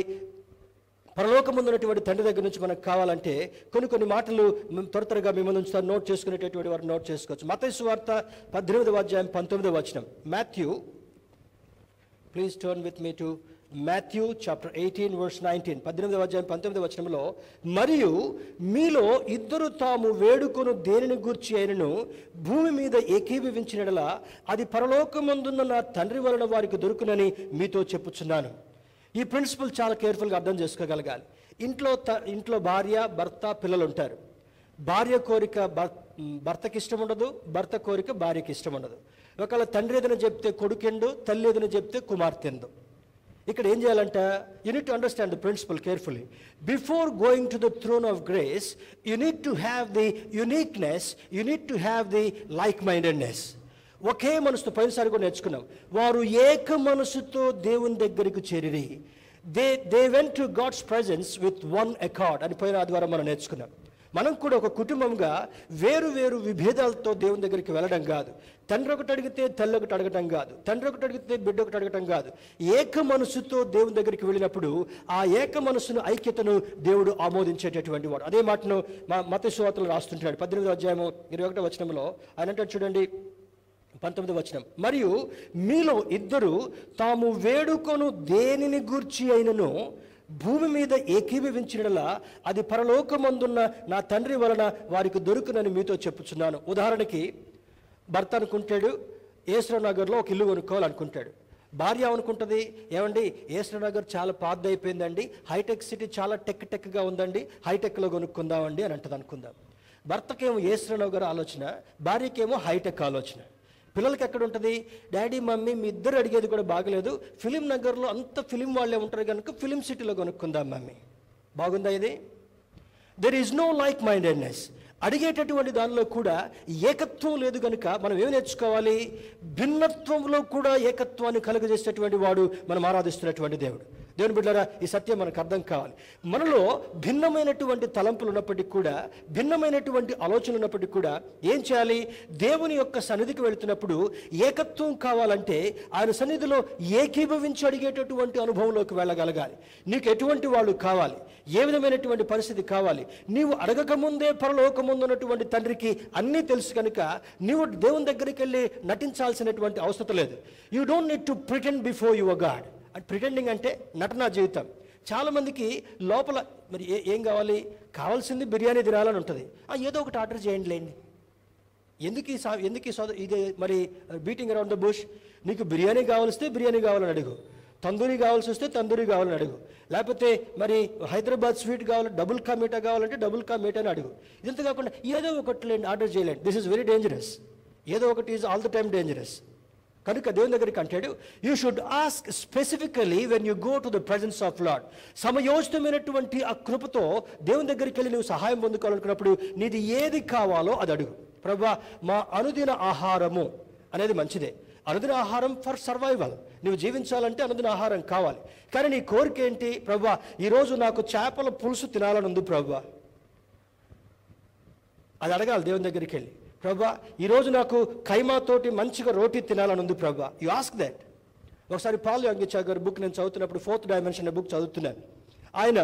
పరలోకముందున్నటువంటి తండ్రి దగ్గర నుంచి మనకు కావాలంటే కొన్ని కొన్ని మాటలు మేము త్వర త్వరగా మిమ్మల్ని ఉంచుతాను నోట్ చేసుకునేటటువంటి వారు నోట్ చేసుకోవచ్చు మతైసు వార్త పద్దెనిమిదవ అధ్యాయం పంతొమ్మిదవ వచనం Matthew please turn with me to Matthew chapter eighteen verse nineteen పద్దెనిమిదవ అధ్యాయం పంతొమ్మిదవ వచనంలో మరియు మీలో ఇద్దరు తాము వేడుకొను దేనిని గూర్చి అయినను భూమి మీద ఏకీభవించినడలా అది పరలోకమందున్న నా తండ్రి వలన వారికి దొరుకునని మీతో చెప్పుచున్నాను ఈ ప్రిన్సిపల్ చాలా కేర్ఫుల్గా అర్థం చేసుకోగలగాలి ఇంట్లో త ఇంట్లో భార్య భర్త పిల్లలు ఉంటారు భార్య కోరిక భర్ భర్తకి ఇష్టం ఉండదు భర్త కోరిక భార్యకి ఇష్టం ఉండదు ఒకవేళ తండ్రి ఏదైనా చెప్తే కొడుకెండు తల్లి ఏదైనా చెప్తే కుమార్తెందు ఇక్కడ ఏం చేయాలంట you need to understand the principle carefully before going to the throne of grace you need to have the uniqueness you need to have the like mindedness ఒకే మనసుతో పోయినసారి కూడా నేర్చుకున్నాం వారు ఏక మనసుతో దేవుని దగ్గరికి చేరిరి they they went to God's presence with one accord అని పోయిన ఆదివారం మనం నేర్చుకున్నాం మనం కూడా ఒక కుటుంబంగా వేరు వేరు విభేదాలతో దేవుని దగ్గరికి వెళ్ళడం కాదు తండ్రి ఒకటి అడిగితే తల్లి ఒకటి అడగటం కాదు తండ్రి ఒకటి అడిగితే బిడ్డ ఒకటి అడగటం కాదు ఏక మనసుతో దేవుని దగ్గరికి వెళ్ళినప్పుడు ఆ ఏక మనసును ఐక్యతను దేవుడు ఆమోదించేటటువంటి వాడు అదే మాటను మా మత సువార్తలు రాస్తుంటాడు పద్దెనిమిదో అధ్యాయము ఇరవై ఒకటో వచనంలో ఆయన అంటాడు చూడండి పంతొమ్మిది వచనం మరియు మీలో ఇద్దరు తాము వేడుకొను దేనిని గూర్చి అయినను భూమి మీద ఏకీభవించినలా అది పరలోకమందున్న నా తండ్రి వలన వారికి దొరుకునని మీతో చెప్పుచున్నాను ఉదాహరణకి భర్త అనుకుంటాడు ఏశ్వర నగర్లో ఒక ఇల్లు కొనుక్కోవాలనుకుంటాడు భార్య అనుకుంటుంది ఏమండి ఏశ్వర నగర్ చాలా పాత అయిపోయిందండి హైటెక్ సిటీ చాలా టెక్ టెక్గా ఉందండి హైటెక్లో కొనుక్కుందామండి అని అంటది అనుకుందాం భర్తకేమో ఏశ్వర నగర్ ఆలోచన భార్యకేమో హైటెక్ ఆలోచన పిల్లలకి ఎక్కడ ఉంటుంది డాడీ మమ్మీ మీ ఇద్దరు అడిగేది కూడా బాగలేదు ఫిలిం నగర్లో అంత ఫిలిం వాళ్ళే ఉంటారు కనుక ఫిలిం సిటీలో కొనుక్కుందాం మమ్మీ బాగుందా ఇది there is no like mindedness అడిగేటటువంటి దానిలో కూడా ఏకత్వం లేదు కనుక మనం ఏం నేర్చుకోవాలి భిన్నత్వంలో కూడా ఏకత్వాన్ని కలుగజేసేటటువంటి వాడు మనం ఆరాధిస్తున్నటువంటి దేవుడు దేవుని బిడ్డారా ఈ సత్యం మనకు అర్థం కావాలి మనలో భిన్నమైనటువంటి తలంపులు ఉన్నప్పటికీ కూడా భిన్నమైనటువంటి ఆలోచనలు ఉన్నప్పటికీ కూడా ఏం చేయాలి దేవుని యొక్క సన్నిధికి వెళుతున్నప్పుడు ఏకత్వం కావాలంటే ఆయన సన్నిధిలో ఏకీభవించి అడిగేటటువంటి అనుభవంలోకి వెళ్ళగలగాలి నీకు ఎటువంటి వాళ్ళు కావాలి ఏ విధమైనటువంటి పరిస్థితి కావాలి నీవు అడగకముందే పరలోకముందు ఉన్నటువంటి తండ్రికి అన్నీ తెలుసు కనుక నీవు దేవుని దగ్గరికి వెళ్ళి నటించాల్సినటువంటి అవసరం లేదు you don't need to pretend before your God and pretending అంటే నటనా జీవితం చాలామందికి లోపల మరి ఏ ఏం కావాలి కావాల్సింది బిర్యానీ తినాలని ఉంటుంది ఆ, ఏదో ఒకటి ఆర్డర్ చేయండి లేండి ఎందుకు ఈ సా ఎందుకు ఈ సోద ఇది మరి బీటింగ్ అరౌండ్ ద బుష్ నీకు బిర్యానీ కావాల్స్తే బిర్యానీ కావాలని అడుగు తందూరి కావాల్సి వస్తే తందూరి కావాలని అడుగు లేకపోతే మరి హైదరాబాద్ స్వీట్ కావాలి డబుల్ కా మీఠా కావాలంటే డబుల్ కా మీఠా అని అడుగు ఇదంతా కాకుండా ఏదో ఒకటి లేండి ఆర్డర్ చేయలేండి దిస్ ఇస్ వెరీ డేంజరస్ ఏదో ఒకటి is all the time dangerous కనుక దేవుని దగ్గరికి అంటాడు you should ask specifically when you go to the presence of lord సమయోచితమైనటువంటి ఆ కృపతో దేవుని దగ్గరికి వెళ్ళి నువ్వు సహాయం పొందుకోవాలనుకున్నప్పుడు నీది ఏది కావాలో అది అడుగు ప్రభా మా అనుదిన ఆహారము అనేది మంచిదే అనుదిన ఆహారం ఫర్ సర్వైవల్ నువ్వు జీవించాలంటే అనుదిన ఆహారం కావాలి కానీ నీ కోరిక ఏంటి ప్రభా ఈరోజు నాకు చేపల పులుసు తినాలని ఉంది ప్రభా అది అడగాలి దేవుని దగ్గరికి వెళ్ళి ప్రభా ఈరోజు నాకు కైమాతోటి మంచిగా రోటీ తినాలని ఉంది ప్రభా యు ఆస్క్ దట్ ఒకసారి పాల్ యోగిచా గారి బుక్ నేను చదువుతున్నప్పుడు ఫోర్త్ డైమెన్షన్ బుక్ చదువుతున్నాను ఆయన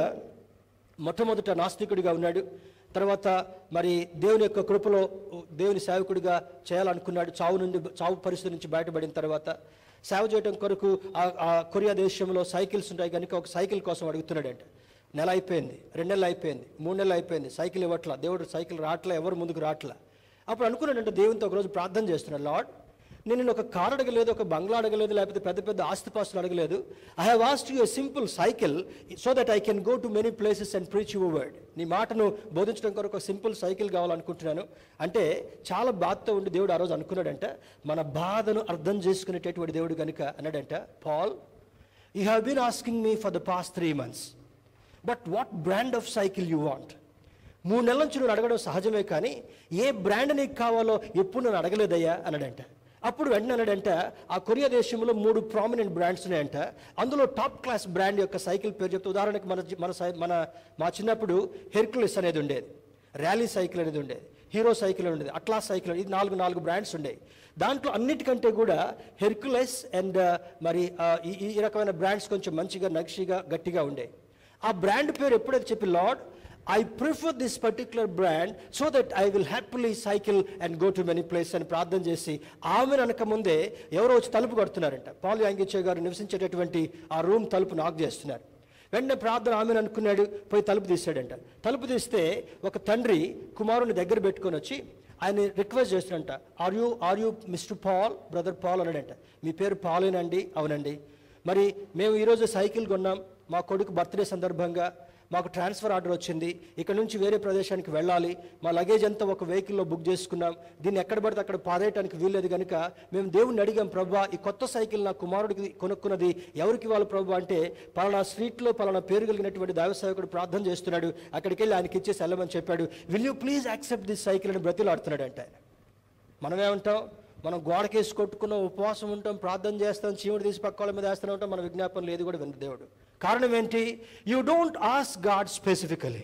మొట్టమొదట నాస్తికుడిగా ఉన్నాడు తర్వాత మరి దేవుని యొక్క కృపలో దేవుని సేవకుడిగా చేయాలనుకున్నాడు చావు నుండి చావు పరిస్థితి నుంచి బయటపడిన తర్వాత సేవ చేయడం కొరకు ఆ- ఆ కొరియా దేశంలో సైకిల్స్ ఉంటాయి కనుక ఒక సైకిల్ కోసం అడుగుతున్నాడంట నెల అయిపోయింది రెండు నెలలు అయిపోయింది మూడు నెలలు అయిపోయింది సైకిల్ ఇవ్వట్లా దేవుడు సైకిల్ రావట్లా ఎవరు ముందుకు రావట్లా అప్పుడు అనుకున్నాడంటే దేవునితో ఒకరోజు ప్రార్థన చేస్తున్నాడు లార్డ్ నేను నిన్ను ఒక కారు అడగలేదు ఒక బంగ్లా అడగలేదు లేకపోతే పెద్ద పెద్ద ఆస్తిపాస్తులు అడగలేదు I have asked you a simple cycle so that I can go to many places and preach your word నీ మాటను బోధించడం కొరకు ఒక సింపుల్ సైకిల్ కావాలనుకుంటున్నాను అంటే చాలా బాధతో ఉండి దేవుడు ఆ రోజు అనుకున్నాడంట మన బాధను అర్థం చేసుకునేటటువంటి దేవుడు కనుక అన్నాడంట Paul you have been asking me for the past three months but what brand of cycle you want మూడు నెలల నుంచి నువ్వు అడగడం సహజమే కానీ ఏ బ్రాండ్ నీకు కావాలో ఎప్పుడు నేను అడగలేదయ్యా అన్నాడంట అప్పుడు వెంటనే అన్నాడంట ఆ కొరియా దేశంలో మూడు ప్రామినెంట్ బ్రాండ్స్ ఉన్నాయంట అందులో టాప్ క్లాస్ బ్రాండ్ యొక్క సైకిల్ పేరు చెప్తే ఉదాహరణకి మన జి- మన సై- మన మా చిన్నప్పుడు హెర్కులిస్ అనేది ఉండేది ర్యాలీ సైకిల్ అనేది ఉండేది హీరో సైకిల్ ఉండేది అట్లాస్ సైకిల్ ఇది నాలుగు నాలుగు బ్రాండ్స్ ఉండేవి దాంట్లో అన్నిటికంటే కూడా హెర్కులెస్ అండ్ మరి ఆ, ఈ ఈ రకమైన బ్రాండ్స్ కొంచెం మంచిగా నక్షిగా గట్టిగా ఉండేవి ఆ బ్రాండ్ పేరు ఎప్పుడైతే చెప్పి lord I prefer this particular brand so that I will happily cycle and go to many place అని ప్రార్థన చేసి ఆమె అనక ముందే ఎవరో వచ్చి తలుపు కొడుతున్నారంట పాలు యాంగిచ్చే గారు నివసించేటటువంటి ఆ రూమ్ తలుపు నాక్ చేస్తున్నారు వెంటనే ప్రార్థన ఆమెను అనుకున్నాడు పోయి తలుపు తీశాడంట తలుపు తీస్తే ఒక తండ్రి కుమారుని దగ్గర పెట్టుకొని వచ్చి ఆయన రిక్వెస్ట్ చేస్తున్నంట are you are you mister Paul brother Paul అన్నాడంట మీ పేరు పాలేనండి అవునండి మరి మేము ఈరోజు సైకిల్ కొన్నాం మా కొడుకు బర్త్డే సందర్భంగా మాకు ట్రాన్స్ఫర్ ఆర్డర్ వచ్చింది ఇక్కడ నుంచి వేరే ప్రదేశానికి వెళ్ళాలి మా లగేజ్ అంతా ఒక వెహికల్లో బుక్ చేసుకున్నాం దీన్ని ఎక్కడ పడితే అక్కడ పారేయటానికి వీల్లేదు కనుక మేము దేవుణ్ణి అడిగాం ప్రభా ఈ కొత్త సైకిల్ నా కుమారుడికి కొనుక్కున్నది ఎవరికి ఇవ్వాలి ప్రభు అంటే పలానా స్ట్రీట్లో పలానా పేరు కలిగినటువంటి దైవ సేవకుడు ప్రార్థన చేస్తున్నాడు అక్కడికి వెళ్ళి ఆయనకి ఇచ్చేసి వెళ్ళమని చెప్పాడు will you please accept this cycle అని బ్రతిలాడుతున్నాడు అంటే ఆయన మనమేమంటాం మనం గోడకేసి కొట్టుకున్న ఉపవాసం ఉంటాం ప్రార్థన చేస్తాం చీముడు తీసి పక్క వాళ్ళ మీద వేస్తూనే ఉంటాం మన విజ్ఞాపనలు ఏది కూడా వినదు దేవుడు కారణం ఏంటి you don't ask God specifically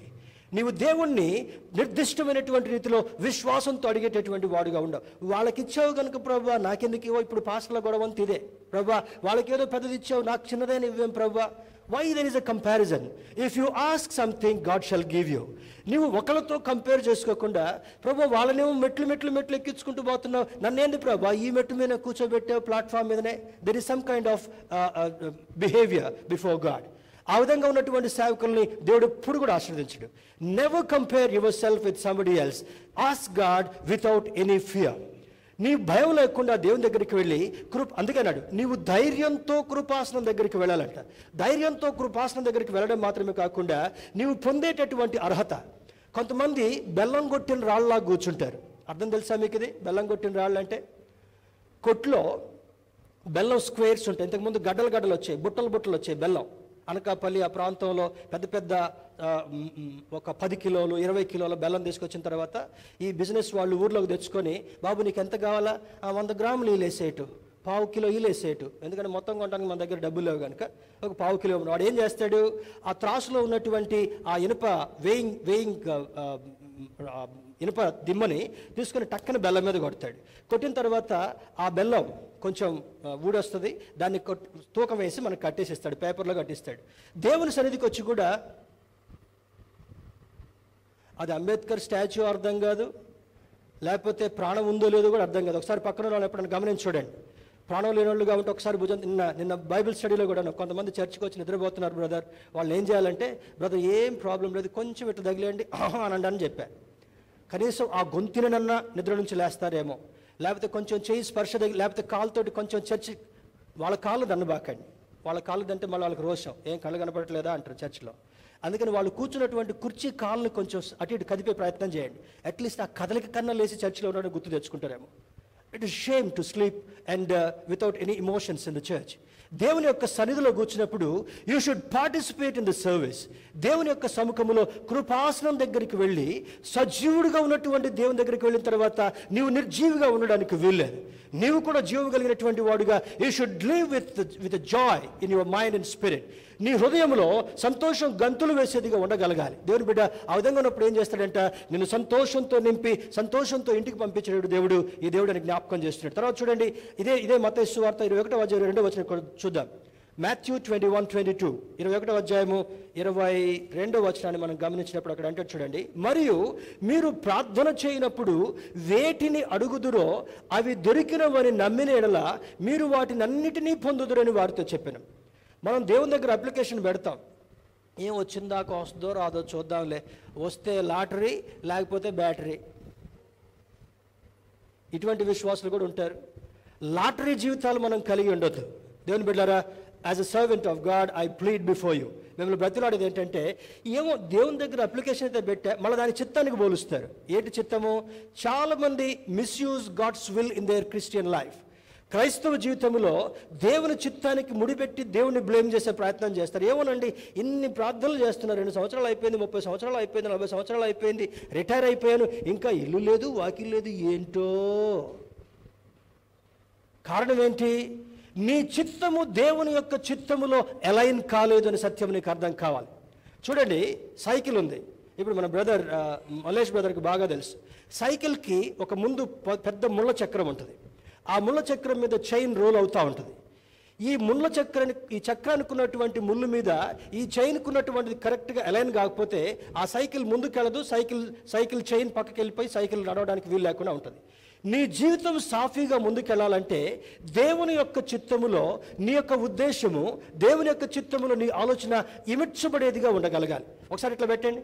నీవు దేవుణ్ణి నిర్దిష్టమైనటువంటి రీతిలో విశ్వాసంతో అడిగేటటువంటి వాడుగా ఉండవు వాళ్ళకి ఇచ్చావు కనుక ప్రభా నాకెందుకు ఇవ్వ ఇప్పుడు పాస్టర్ల గొడవ అంత ఇదే ప్రభా వాళ్ళకి ఏదో పెద్దది ఇచ్చావు నాకు చిన్నదైన ఇవ్వేం ప్రభా why there is a comparison if you ask something God shall give you నీవు ఒకరితో కంపేర్ చేసుకోకుండా ప్రభు వాళ్ళనేమో మెట్లు మెట్లు మెట్లు ఎక్కించుకుంటూ పోతున్నావు నన్నేంది ప్రభా ఈ మెట్టు మీద కూర్చోబెట్టావు ప్లాట్ఫామ్ మీదనే there is some kind of behaviour before God ఆ విధంగా ఉన్నటువంటి సేవకుల్ని దేవుడు ఎప్పుడు కూడా ఆశీర్వదించడు never compare yourself with somebody else as God without any fear నీ భయం లేకుండా దేవుని దగ్గరికి వెళ్ళి కృప అందుకే అన్నాడు నీవు ధైర్యంతో కృపాసనం దగ్గరికి వెళ్ళాలంట ధైర్యంతో కృపాసనం దగ్గరికి వెళ్ళడం మాత్రమే కాకుండా నీవు పొందేటటువంటి అర్హత కొంతమంది బెల్లం కొట్టిన రాళ్ళలా కూర్చుంటారు అర్థం తెలుసా మీకు ఇది బెల్లం కొట్టిన రాళ్ళు అంటే కొట్లో బెల్లం స్క్వేర్స్ ఉంటాయి ఇంతకుముందు గడ్డలు గడ్డలు వచ్చాయి బుట్టలు బుట్టలు వచ్చాయి బెల్లం అనకాపల్లి ఆ ప్రాంతంలో పెద్ద పెద్ద ఆ, మ్, మ్, ఒక పది కిలోలు ఇరవై కిలోల బెల్లం తీసుకొచ్చిన తర్వాత ఈ బిజినెస్ వాళ్ళు ఊర్లోకి తెచ్చుకొని బాబు నీకు ఎంత కావాలా ఆ వంద గ్రాములు వీలు వేసేయటు పావు కిలో వీలు వేసేయటు ఎందుకంటే మొత్తం కొనడానికి మన దగ్గర డబ్బులు లేవు కనుక ఒక పావు కిలో వాడు ఏం చేస్తాడు ఆ త్రాసులో ఉన్నటువంటి ఆ ఇనుప వేయింగ్ వేయింగ్ ఆ, ఆ, ఇనుప దిమ్మని తీసుకుని టక్కన బెల్లం మీద కొడతాడు కొట్టిన తర్వాత ఆ బెల్లం కొంచెం ఆ, ఊడొస్తుంది దాన్ని కొట్ తూకం వేసి మనకు కట్టేసిస్తాడు పేపర్లో కట్టిస్తాడు దేవుని సన్నిధికి వచ్చి కూడా అది అంబేద్కర్ స్టాచ్యూ అర్థం కాదు లేకపోతే ప్రాణం ఉందో లేదో కూడా అర్థం కాదు ఒకసారి పక్కన వాళ్ళు ఎప్పుడైనా గమనించి చూడండి ప్రాణం లేని వాళ్ళుగా ఉంటే ఒకసారి భుజం నిన్న నిన్న బైబిల్ స్టడీలో కూడా కొంతమంది చర్చికి వచ్చి నిద్రపోతున్నారు బ్రదర్ వాళ్ళు ఏం చేయాలంటే బ్రదర్ ఏం ప్రాబ్లం లేదు కొంచెం ఇట్లా తగిలేయండి ఆహా అనండి అని చెప్పాను కనీసం ఆ గొంతునన్నా నిద్ర నుంచి లేస్తారేమో లేకపోతే కొంచెం చేయి స్పర్శ తగిలి లేకపోతే కాలుతోటి కొంచెం చర్చి వాళ్ళ కాళ్ళు దన్నబాకండి వాళ్ళ కాళ్ళు దంటే మళ్ళీ వాళ్ళకి రోషం ఏం కళ్ళు కనపడట్లేదా అంటారు చర్చిలో అందుకని వాళ్ళు కూర్చున్నటువంటి కుర్చీ కాళ్ళని కొంచెం అటు ఇటు కదిపే ప్రయత్నం చేయండి అట్లీస్ట్ ఆ కదలిక కన్నా లేచి చర్చిలో ఉండడం గుర్తు తెచ్చుకుంటారేమో it is shame to sleep and without any emotions in the church దేవుని యొక్క సన్నిధిలో కూర్చున్నప్పుడు you should participate in the service దేవుని యొక్క సముఖములో కృపాసనం దగ్గరికి వెళ్ళి సజీవుడిగా ఉన్నటువంటి దేవుని దగ్గరికి వెళ్ళిన తర్వాత నీవు నిర్జీవిగా ఉండడానికి వీల్లేదు నీవు కూడా జీవం కలిగినటువంటి వాడుగా you should live with with joy in your mind and spirit నీ హృదయంలో సంతోషం గంతులు వేసేదిగా ఉండగలగాలి దేవుని బిడ్డ ఆ విధంగా ఉన్నప్పుడు ఏం చేస్తాడంట నిన్ను సంతోషంతో నింపి సంతోషంతో ఇంటికి పంపించాడు దేవుడు ఈ దేవుడు అని జ్ఞాపకం చేస్తున్నాడు తర్వాత చూడండి ఇదే ఇదే మత వార్త ఇరవై ఒకటో అధ్యాయం రెండో వచ్చిన చూద్దాం Matthew twenty one twenty two ఇరవై ఒకటో అధ్యాయము ఇరవై రెండో వచనాన్ని మనం గమనించినప్పుడు అక్కడ అంటే చూడండి మరియు మీరు ప్రార్థన చేయనప్పుడు వేటిని అడుగుదురో అవి దొరికినవని నమ్మిన ఎడల మీరు వాటిని అన్నిటినీ పొందుదురని వారితో చెప్పాను మనం దేవుని దగ్గర అప్లికేషన్ పెడతాం ఏం వచ్చిందాక వస్తుందో రాదో చూద్దాంలే వస్తే లాటరీ లేకపోతే బ్యాటరీ ఇటువంటి విశ్వాసులు కూడా ఉంటారు లాటరీ జీవితాలు మనం కలిగి ఉండొద్దు దేవుని బిడ్డారా as a servant of God I plead before you మిమ్మల్ని బ్రతిలాడేది ఏంటంటే ఏమో దేవుని దగ్గర అప్లికేషన్ అయితే పెట్టా మళ్ళీ దాని చిత్తానికి పోలుస్తారు ఏంటి చిత్తము చాలామంది misuse God's will in their Christian life క్రైస్తవ జీవితంలో దేవుని చిత్తానికి ముడిపెట్టి దేవుని బ్లేమ్ చేసే ప్రయత్నం చేస్తారు ఏమోనండి ఇన్ని ప్రార్థనలు చేస్తున్నారు రెండు సంవత్సరాలు అయిపోయింది ముప్పై సంవత్సరాలు అయిపోయింది నలభై సంవత్సరాలు అయిపోయింది రిటైర్ అయిపోయాను ఇంకా ఇల్లు లేదు వాకిల్ లేదు ఏంటో కారణం ఏంటి నీ చిత్తము దేవుని యొక్క చిత్తములో ఎలైన్ కాలేదు అని సత్యం నీకు అర్థం కావాలి చూడండి సైకిల్ ఉంది ఇప్పుడు మన బ్రదర్ ఆ, మలేష్ బ్రదర్కి బాగా తెలుసు సైకిల్కి ఒక ముందు ప- పెద్ద ముళ్ళ చక్రం ఉంటుంది ఆ ముళ్ళ చక్రం మీద చైన్ రోల్ అవుతూ ఉంటుంది ఈ ముళ్ళ చక్రాన్ని ఈ చక్రానికి ఉన్నటువంటి ముళ్ళు మీద ఈ చైన్కు ఉన్నటువంటిది కరెక్ట్గా అలైన్ కాకపోతే ఆ సైకిల్ ముందుకెళ్ళదు సైకిల్ సైకిల్ చైన్ పక్కకి వెళ్ళిపోయి సైకిల్ నడవడానికి వీలు లేకుండా ఉంటుంది నీ జీవితం సాఫీగా ముందుకెళ్ళాలంటే దేవుని యొక్క చిత్తములో నీ యొక్క ఉద్దేశము దేవుని యొక్క చిత్తములో నీ ఆలోచన ఇమిడ్చబడేదిగా ఉండగలగాలి ఒకసారి ఇట్లా పెట్టండి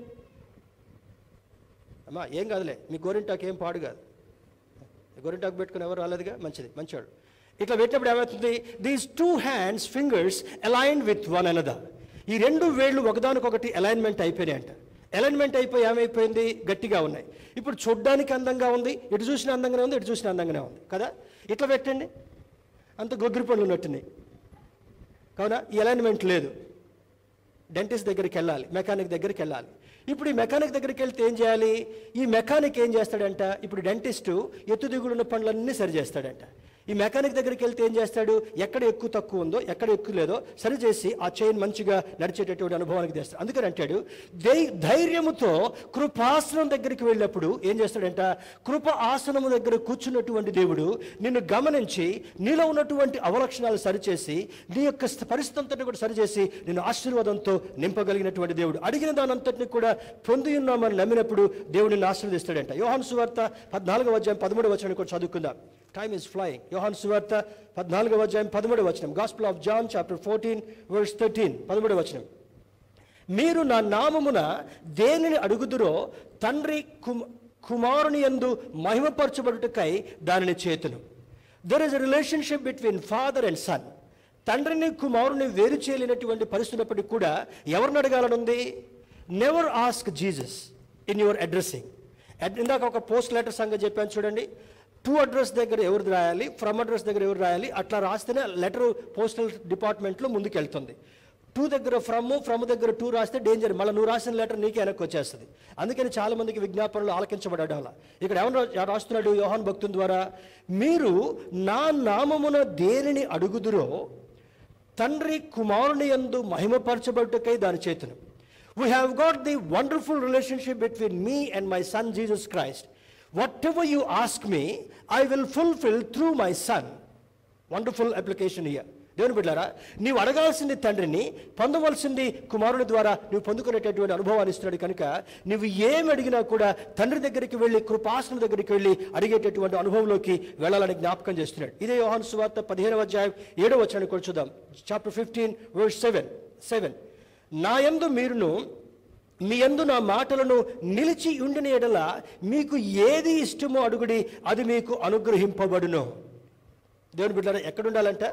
అమ్మా ఏం కాదులే మీ గోరింటాకు ఏం పాడు కాదు గోరింటాకు పెట్టుకుని ఎవరు రాలేదుగా మంచిది మంచివాడు ఇట్లా పెట్టినప్పుడు ఏమవుతుంది these two hands fingers align with one another ఈ రెండు వేళ్ళు ఒకదానికొకటి అలైన్మెంట్ అయిపోయినాయి అంట అలైన్మెంట్ అయిపోయి ఏమైపోయింది గట్టిగా ఉన్నాయి ఇప్పుడు చూడ్డానికి అందంగా ఉంది ఇటు చూసిన అందంగానే ఉంది ఇటు చూసిన అందంగానే ఉంది కదా ఇట్లా పెట్టండి అంత గొగ్గిరి పనులు ఉన్నట్టున్నాయి కావున ఈ అలైన్మెంట్ లేదు డెంటిస్ట్ దగ్గరికి వెళ్ళాలి మెకానిక్ దగ్గరికి వెళ్ళాలి ఇప్పుడు ఈ మెకానిక్ దగ్గరికి వెళ్తే ఏం చేయాలి ఈ మెకానిక్ ఏం చేస్తాడంట ఇప్పుడు డెంటిస్ట్ ఎత్తు దిగుడున్న పనులన్నీ సరి చేస్తాడంట ఈ మెకానిక్ దగ్గరికి వెళ్తే ఏం చేస్తాడు ఎక్కడ ఎక్కువ తక్కువ ఉందో ఎక్కడ ఎక్కువ లేదో సరిచేసి ఆ చైన్ మంచిగా నడిచేటటువంటి అనుభవానికి తెస్తాడు అందుకని అంటాడు ధై ధైర్యముతో కృపాసనం దగ్గరికి వెళ్ళినప్పుడు ఏం చేస్తాడంట కృప ఆసనము దగ్గర కూర్చున్నటువంటి దేవుడు నిన్ను గమనించి నీలో ఉన్నటువంటి అవలక్షణాలు సరిచేసి నీ యొక్క స్థ- పరిస్థితి అంతటిని కూడా సరిచేసి నిన్ను ఆశీర్వాదంతో నింపగలిగినటువంటి దేవుడు అడిగిన దానంతటిని కూడా పొంది ఉన్నామని నమ్మినప్పుడు దేవుడు నిన్ను ఆశీర్వదిస్తాడంట యోహాను సువార్త పద్నాలుగవ అధ్యాయం పదమూడవ వచనం కూడా చదువుకుందాం టైమ్ ఇస్ ఫ్లయింగ్ యోహాను సువార్త పద్నాలుగవ అధ్యాయం పదమూడవ వచనం gospel of John chapter fourteen verse thirteen పదమూడవ వచనం మీరు నా నామమున దేనిని అడుగుదురో తండ్రి కుమ కుమారుని యందు మహిమపరచబడుటకై దానిని చేతును there is a relationship between father and son తండ్రిని కుమారుని వేరు చేయలేనటువంటి పరిస్థితున్నప్పటికీ కూడా ఎవరిని అడగాలనుంది never ask Jesus in your addressing ఇందాక ఒక పోస్ట్ లెటర్ సంగతి చెప్పాను చూడండి టు అడ్రస్ దగ్గర ఎవరు రాయాలి ఫ్రమ్ అడ్రస్ దగ్గర ఎవరు రాయాలి అట్లా రాస్తేనే లెటర్ పోస్టల్ డిపార్ట్మెంట్లో ముందుకు వెళ్తుంది టూ దగ్గర ఫ్రమ్ ఫ్రమ్ దగ్గర టూ రాస్తే డేంజర్ మళ్ళీ నువ్వు రాసిన లెటర్ నీకే వెనక్కి వచ్చేస్తుంది అందుకని చాలా మందికి విజ్ఞాపనలు ఆలకించబడడం వల్ల ఇక్కడ ఎవరు రా- రాస్తున్నాడు యోహాన్ భక్తుని ద్వారా మీరు నా నామమున దేనిని అడుగుదురో తండ్రి కుమారుని యందు మహిమపరచబడుటకై దాని చేతును we have got the wonderful relationship between me and my son Jesus Christ whatever you ask me I will fulfil through my son wonderful application year దేవుని బిడ్డారా నీవు అడగాల్సింది తండ్రిని పొందవలసింది కుమారుని ద్వారా నువ్వు పొందుకునేటటువంటి అనుభవాన్ని ఇస్తున్నాడు కనుక నువ్వు ఏమి అడిగినా కూడా తండ్రి దగ్గరికి వెళ్ళి కృపాసనం దగ్గరికి వెళ్ళి అడిగేటటువంటి అనుభవంలోకి వెళ్ళాలని జ్ఞాపకం చేస్తున్నాడు ఇదే యోహాను సువార్త పదిహేనవ అధ్యాయం ఏడవ వచ్చాను కూడా చూద్దాం chapter fifteen verse seven seven నా యందు మీరును మీ యందు నా మాటలను నిలిచి ఉండిన ఎడల మీకు ఏది ఇష్టమో అడుగుడి అది మీకు అనుగ్రహింపబడును దేవుని బిడ్డారా ఎక్కడ ఉండాలంట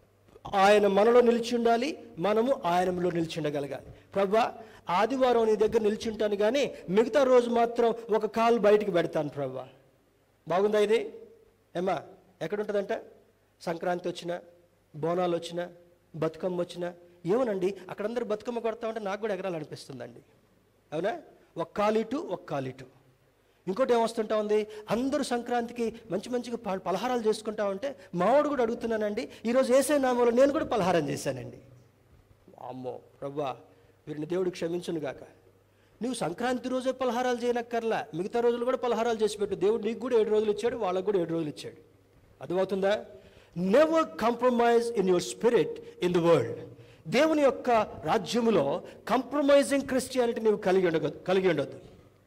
ఆయన మనలో నిలిచి ఉండాలి మనము ఆయనలో నిలిచి ఉండగలగాలి ప్రభా ఆదివారం నీ దగ్గర నిలిచి ఉంటాను కానీ మిగతా రోజు మాత్రం ఒక కాలు బయటికి పెడతాను ప్రభా బాగుందా ఇది ఏమ్మా ఎక్కడ ఉంటుందంట సంక్రాంతి వచ్చినా బోనాలు వచ్చినా బతుకమ్మ వచ్చినా ఏమోనండి అక్కడందరూ బతుకమ్మ కొడతా ఉంటే నాకు కూడా ఎగరాలనిపిస్తుందండి అవునా ఒక కాలు ఇటు ఒక కాలు ఇటు ఇంకోటి ఏమొస్తుంటా ఉంది అందరూ సంక్రాంతికి మంచి మంచిగా ప- పలహారాలు చేసుకుంటా ఉంటే మావాడు కూడా అడుగుతున్నానండి ఈరోజు వేసే నామంలో నేను కూడా పలహారం చేశానండి అమ్మో ప్రవ్వా వీరిని దేవుడు క్షమించును గాక నువ్వు సంక్రాంతి రోజే పలహారాలు చేయనక్కర్లా మిగతా రోజులు కూడా పలహారాలు చేసి పెట్టు దేవుడు నీకు కూడా ఏడు రోజులు ఇచ్చాడు వాళ్ళకు కూడా ఏడు రోజులు ఇచ్చాడు అర్థమవుతుందా never compromise in your spirit in the world దేవుని యొక్క రాజ్యములో కంప్రమైజింగ్ క్రిస్టియానిటీ నీవు కలిగి ఉండగ కలిగి ఉండొద్దు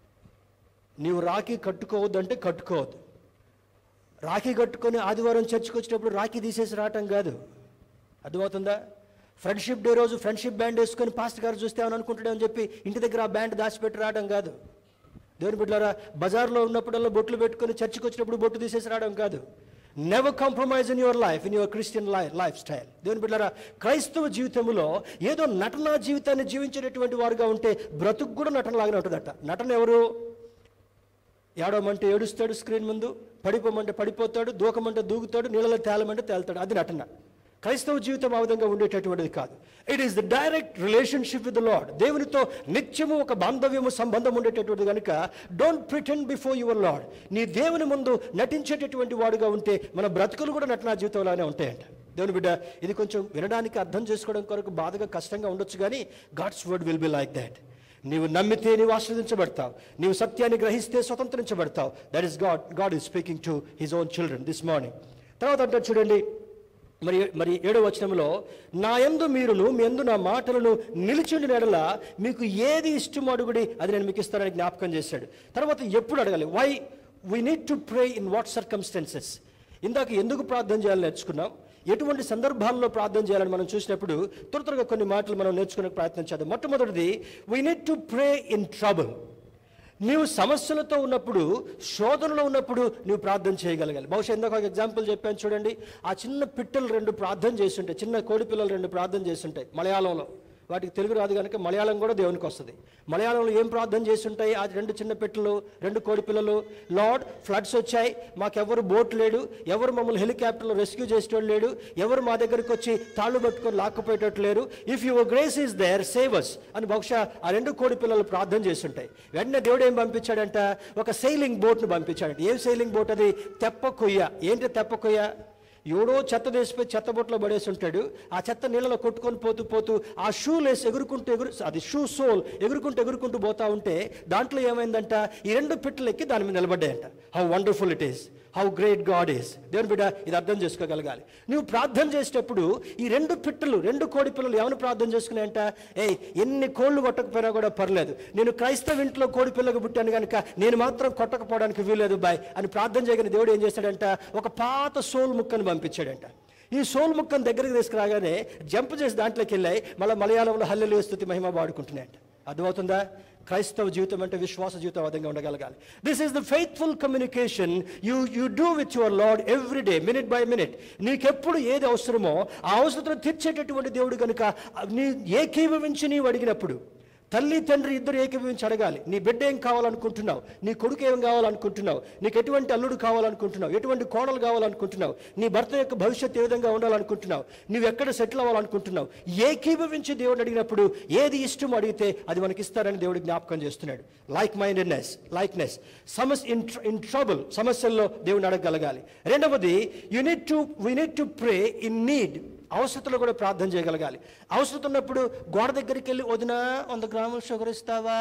నీవు రాఖీ కట్టుకోవద్దు అంటే కట్టుకోవద్దు రాఖీ కట్టుకొని ఆదివారం చర్చికి వచ్చినప్పుడు రాఖీ తీసేసి రావటం కాదు అర్థమవుతుందా ఫ్రెండ్షిప్ డే రోజు ఫ్రెండ్షిప్ బ్యాండ్ వేసుకొని పాస్టర్ గారు చూస్తే అని అనుకుంటాడని చెప్పి ఇంటి దగ్గర ఆ బ్యాండ్ దాచిపెట్టి రావడం కాదు దేవుని బిడ్డారా బజార్లో ఉన్నప్పుడల్లా బొట్లు పెట్టుకొని చర్చికి వచ్చినప్పుడు బొట్టు తీసేసి రావడం కాదు never compromise in your life in your Christian life lifestyle దేవుని బిడ్డారా క్రైస్తవ జీవితంలో ఏదో నటనా జీవితాన్ని జీవించేటటువంటి వారుగా ఉంటే బ్రతుకు కూడా నటనలాగానే ఉంటుందట నటన ఎవరు ఏడవమంటే ఏడుస్తాడు స్క్రీన్ ముందు పడిపోమంటే పడిపోతాడు దూకమంటే దూకుతాడు నీళ్ళలో తేలమంటే తేలుతాడు అది నటన క్రైస్తవ జీవితం ఆ విధంగా ఉండేటటువంటిది కాదు it is the direct relationship with lord దేవునితో నిత్యము ఒక బాంధవ్యము సంబంధం ఉండేటటువంటిది కనుక don't pretend before your lord నీ దేవుని ముందు నటించేటటువంటి వాడుగా ఉంటే మన బ్రతుకులు కూడా నటనా జీవితంలోనే ఉంటాయంట దేవుని బిడ్డ ఇది కొంచెం వినడానికి అర్థం చేసుకోవడం కొరకు బాధగా కష్టంగా ఉండొచ్చు కానీ God's word will be like that నీవు నమ్మితే నీవు ఆశ్రదించబడతావు నీవు సత్యాన్ని గ్రహిస్తే స్వతంత్రించబడతావు that is God God is speaking to his own children this morning తర్వాత అంటారు చూడండి మరి మరి ఏడో వచనంలో నా యందు మీరును మీ యందు నా మాటలను నిలిచిండి ఎడల మీకు ఏది ఇష్టం అడుగుడి అది నేను మీకు ఇస్తానని జ్ఞాపకం చేశాడు తర్వాత ఎప్పుడు అడగాలి why we need to pray in what circumstances ఇందాక ఎందుకు ప్రార్థన చేయాలని నేర్చుకున్నాం ఎటువంటి సందర్భాల్లో ప్రార్థన చేయాలని మనం చూసినప్పుడు త్వర త్వరగా కొన్ని మాటలు మనం నేర్చుకునే ప్రయత్నం చేద్దాం మొట్టమొదటిది we need to pray in trouble నీవు సమస్యలతో ఉన్నప్పుడు శోధనలో ఉన్నప్పుడు నీవు ప్రార్థన చేయగలగాలి బహుశా ఇందాక ఒక ఎగ్జాంపుల్ చెప్పాను చూడండి ఆ చిన్న పిట్టలు రెండు ప్రార్థన చేస్తుంటాయి చిన్న కోడి పిల్లలు రెండు ప్రార్థన చేస్తుంటాయి మలయాళంలో వాటికి తెలుగు రాదు కనుక మలయాళం కూడా దేవునికి వస్తుంది మలయాళంలో ఏం ప్రార్థన చేస్తుంటాయి ఆ రెండు చిన్న పెట్టలు రెండు కోడి పిల్లలు లార్డ్ ఫ్లడ్స్ వచ్చాయి మాకెవరు బోట్ లేడు ఎవరు మమ్మల్ని హెలికాప్టర్లో రెస్క్యూ చేసేటోడు లేడు ఎవరు మా దగ్గరికి వచ్చి తాళ్ళు పట్టుకొని లాక్కుపోయేటట్టు లేరు if your grace is there saves అని బహుశా ఆ రెండు కోడి పిల్లలు ప్రార్థన చేస్తుంటాయి వెంటనే దేవుడు ఏం పంపించాడంట ఒక సెయిలింగ్ బోట్ను పంపించాడంట ఏం సెయిలింగ్ బోట్ అది తెప్ప కొయ్య ఏంటి తెప్ప కొయ్య ఎవడో చెత్త తీసిపోయి చెత్త బుట్టలో పడేసి ఉంటాడు ఆ చెత్త నీళ్ళలో కొట్టుకొని పోతూ పోతూ ఆ షూ లేసి ఎగురుకుంటూ ఎగురు అది షూ సోల్ ఎగురుకుంటూ ఎగురుకుంటూ పోతా ఉంటే దాంట్లో ఏమైందంట ఈ రెండు పిట్టలు ఎక్కి దాని మీద నిలబడ్డాయంట how wonderful it is how great God is దేవుని బిడ్డ ఇది అర్థం చేసుకోగలగాలి నువ్వు ప్రార్థన చేసేటప్పుడు ఈ రెండు పిట్టలు రెండు కోడి పిల్లలు ఏమైనా ప్రార్థన చేసుకున్నాయంట ఏ ఎన్ని కోళ్ళు కొట్టకపోయినా కూడా పర్లేదు నేను క్రైస్తవ ఇంట్లో కోడి పిల్లకు పుట్టాను కనుక నేను మాత్రం కొట్టకపోవడానికి వీల్లేదు బాయ్ అని ప్రార్థన చేయగానే దేవుడు ఏం చేశాడంట ఒక పాత సోల్ ముక్కను పంపించాడంట ఈ సోల్ ముక్కను దగ్గరికి తీసుకురాగానే జంప్ చేసి దాంట్లోకి వెళ్ళాయి మళ్ళీ మలయాళంలో హల్లెలు స్థుతి మహిమ పాడుకుంటున్నాయంట అర్థమవుతుందా క్రైస్తవ జీవితం అంటే విశ్వాస జీవితం విధంగా ఉండగలగాలి this is the faithful communication you you do with your lord every day minute by minute నీకెప్పుడు ఏది అవసరమో ఆ అవసరం తీర్చేటటువంటి దేవుడు కనుక నీ ఏకీభవించి నీవు అడిగినప్పుడు తల్లి తండ్రి ఇద్దరు ఏకీభవించి అడగాలి నీ బిడ్డ ఏం కావాలనుకుంటున్నావు నీ కొడుకు ఏం కావాలనుకుంటున్నావు నీకు ఎటువంటి అల్లుడు కావాలనుకుంటున్నావు ఎటువంటి కోడలు కావాలనుకుంటున్నావు నీ భర్త యొక్క భవిష్యత్తు ఏ విధంగా ఉండాలనుకుంటున్నావు నువ్వు ఎక్కడ సెటిల్ అవ్వాలనుకుంటున్నావు ఏకీభవించి దేవుడు అడిగినప్పుడు ఏది ఇష్టం అడిగితే అది మనకి ఇస్తారని దేవుడు జ్ఞాపకం చేస్తున్నాడు లైక్ మైండెడ్నెస్ లైక్నెస్ సమస్య ఇన్ ఇన్ ట్రబుల్ సమస్యల్లో దేవుడిని అడగగలగాలి రెండవది you need to we need to pray in need అవసరతలో కూడా ప్రార్థన చేయగలగాలి అవసరం ఉన్నప్పుడు గోడ దగ్గరికి వెళ్ళి వదిన వంద గ్రాములు షుగర్ ఇస్తావా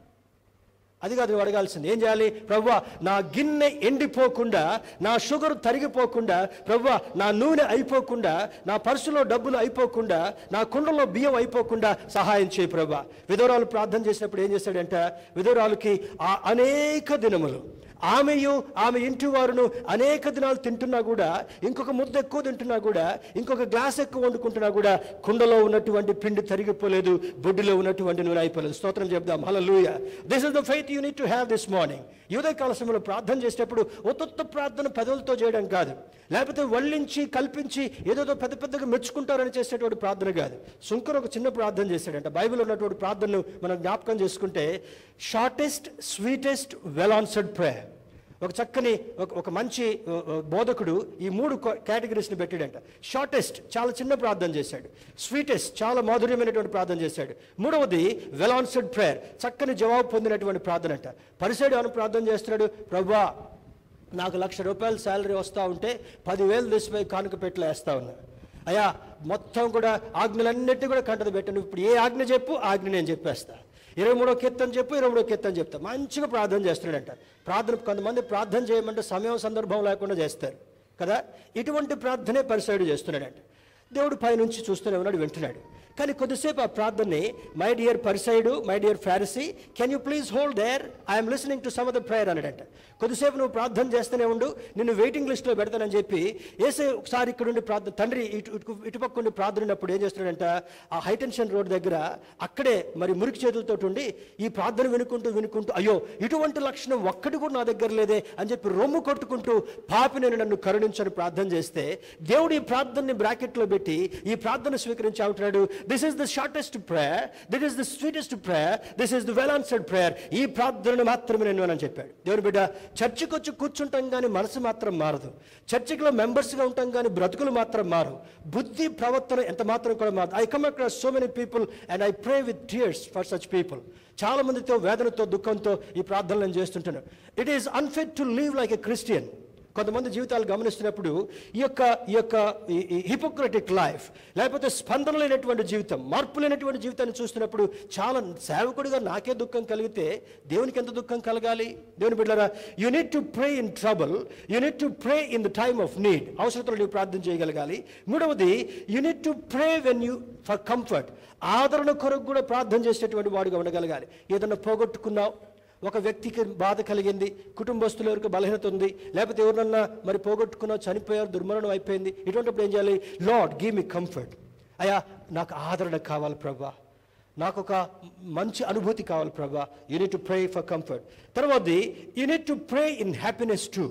అది కాదు నువ్వు అడగాల్సింది ఏం చేయాలి ప్రవ్వా నా గిన్నె ఎండిపోకుండా నా షుగర్ తరిగిపోకుండా ప్రవ్వా నా నూనె అయిపోకుండా నా పర్సులో డబ్బులు అయిపోకుండా నా కుండలో బియ్యం అయిపోకుండా సహాయం చేయి ప్రవ్వా విధవరాలు ప్రార్థన చేసినప్పుడు ఏం చేశాడంట విధవరాలకి ఆ అనేక దినములు ఆమెయు ఆమె ఇంటి వారును అనేక దినాలు తింటున్నా కూడా ఇంకొక ముద్ద ఎక్కువ తింటున్నా కూడా ఇంకొక గ్లాస్ ఎక్కువ వండుకుంటున్నా కూడా కుండలో ఉన్నటువంటి పిండి తరిగిపోలేదు బొడ్డులో ఉన్నటువంటి నూనె అయిపోలేదు స్తోత్రం చెప్దాం hallelujah this is the faith you need to have this morning ఉదయకాల సమయంలో ప్రార్థన చేసేటప్పుడు ఒత్తొత్త ప్రార్థన పెదవులతో చేయడం కాదు లేకపోతే వల్లించి కల్పించి ఏదోదో పెద్ద పెద్దగా మెచ్చుకుంటారని చేసేటువంటి ప్రార్థన కాదు శుంకర్ ఒక చిన్న ప్రార్థన చేశాడంట బైబిల్ ఉన్నటువంటి ప్రార్థనను మనం జ్ఞాపకం చేసుకుంటే shortest sweetest well answered prayer ఒక చక్కని ఒక ఒక మంచి uh, uh, బోధకుడు ఈ మూడు కేటగిరీస్ని పెట్టాడంట షార్టెస్ట్ చాలా చిన్న ప్రార్థన చేశాడు స్వీటెస్ట్ చాలా మాధుర్యమైనటువంటి ప్రార్థన చేశాడు మూడవది వెల్ ఆన్సర్డ్ ప్రేయర్ చక్కని జవాబు పొందినటువంటి ప్రార్థన అంట పరిసైడు అని ప్రార్థన చేస్తున్నాడు ప్రభా నాకు లక్ష రూపాయల శాలరీ వస్తూ ఉంటే పదివేలు తీసిపోయి కానుక పెట్టులో వేస్తా ఉన్నా అయ్యా మొత్తం కూడా ఆజ్ఞలన్నిటి కూడా కంటది పెట్టాను ఇప్పుడు ఏ ఆజ్ఞ చెప్పు ఆ ఆజ్ఞ నేను చెప్పేస్తా ఇరవై మూడో కీర్తన చెప్పు ఇరవై మూడో కీర్తన చెప్తా మంచిగా ప్రార్థన చేస్తున్నాడంట ప్రార్థన కొంతమంది ప్రార్థన చేయమంటే సమయం సందర్భం లేకుండా చేస్తారు కదా ఇటువంటి ప్రార్థనే పరిసైడు చేస్తున్నాడంట దేవుడు పైనుంచి చూస్తూనే ఉన్నాడు వింటున్నాడు కానీ కొద్దిసేపు ఆ ప్రార్థనని my dear Pharisee my dear Pharisee can you please hold there I'm listening to some of the prayer అన్నాడంట కొద్దిసేపు నువ్వు ప్రార్థన చేస్తూనే ఉండు నిన్ను వెయిటింగ్ లిస్ట్లో పెడతానని చెప్పి ఏసే ఒకసారి ఇక్కడ ఉండి ప్రార్థన తండ్రి ఇటు ఇటు ఇటుపక్క ఉండి ప్రార్థన ఉన్నప్పుడు ఏం చేస్తున్నాడంట ఆ హైటెన్షన్ రోడ్ దగ్గర అక్కడే మరి మురికి చేతులతో ఉండి ఈ ప్రార్థన వినుకుంటూ వినుకుంటూ అయ్యో ఇటువంటి లక్షణం ఒక్కటి కూడా నా దగ్గర లేదే అని చెప్పి రొమ్ము కొట్టుకుంటూ పాపి నేను నన్ను కరుణించని ప్రార్థన చేస్తే దేవుడు ఈ ప్రార్థనని బ్రాకెట్లో పెట్టి ఈ ప్రార్థన స్వీకరించి అంటున్నాడు this is the shortest prayer that is the sweetest prayer this is the well answered prayer ఈ ప్రార్థనను మాత్రమే నేను అని చెప్పాడు దేవుని బిడ్డ చర్చికి వచ్చి కూర్చుంటాం కానీ మనసు మాత్రం మారదు చర్చిలో మెంబర్స్గా ఉంటాం కానీ బ్రతుకులు మాత్రం మారు బుద్ధి ప్రవర్తన ఎంత మాత్రం కూడా మారదు I come across so many people and I pray with tears for such people చాలా మందితో వేదనతో దుఃఖంతో ఈ ప్రార్థనలు నేను చేస్తుంటాను it is unfit to live like a Christian కొంతమంది జీవితాలు గమనిస్తున్నప్పుడు ఈ యొక్క ఈ యొక్క హిపోక్రటిక్ లైఫ్ లేకపోతే స్పందన లేనటువంటి జీవితం మార్పు లేనటువంటి జీవితాన్ని చూస్తున్నప్పుడు చాలా సేవకుడిగా నాకే దుఃఖం కలిగితే దేవునికి ఎంత దుఃఖం కలగాలి దేవుని బిడ్డరా you need to pray in trouble you need to pray in the time of need అవసరతలో నీవు ప్రార్థన చేయగలగాలి మూడవది you need to pray when you for comfort ఆదరణ కొరకు కూడా ప్రార్థన చేసేటువంటి వాడుగా ఉండగలగాలి ఏదన్నా పోగొట్టుకున్నావు ఒక వ్యక్తికి బాధ కలిగింది కుటుంబస్తుల వరకు బలహీనత ఉంది లేకపోతే ఎవరినన్నా మరి పోగొట్టుకున్నా చనిపోయారు దుర్మరణం అయిపోయింది ఇటువంటిప్పుడు ఏం చేయాలి లార్డ్ గివ్ మీ కంఫర్ట్ అయ్యా నాకు ఆదరణ కావాలి ప్రభా నాకు ఒక మంచి అనుభూతి కావాలి ప్రభా you need to pray for comfort తర్వాతది you need to pray in happiness to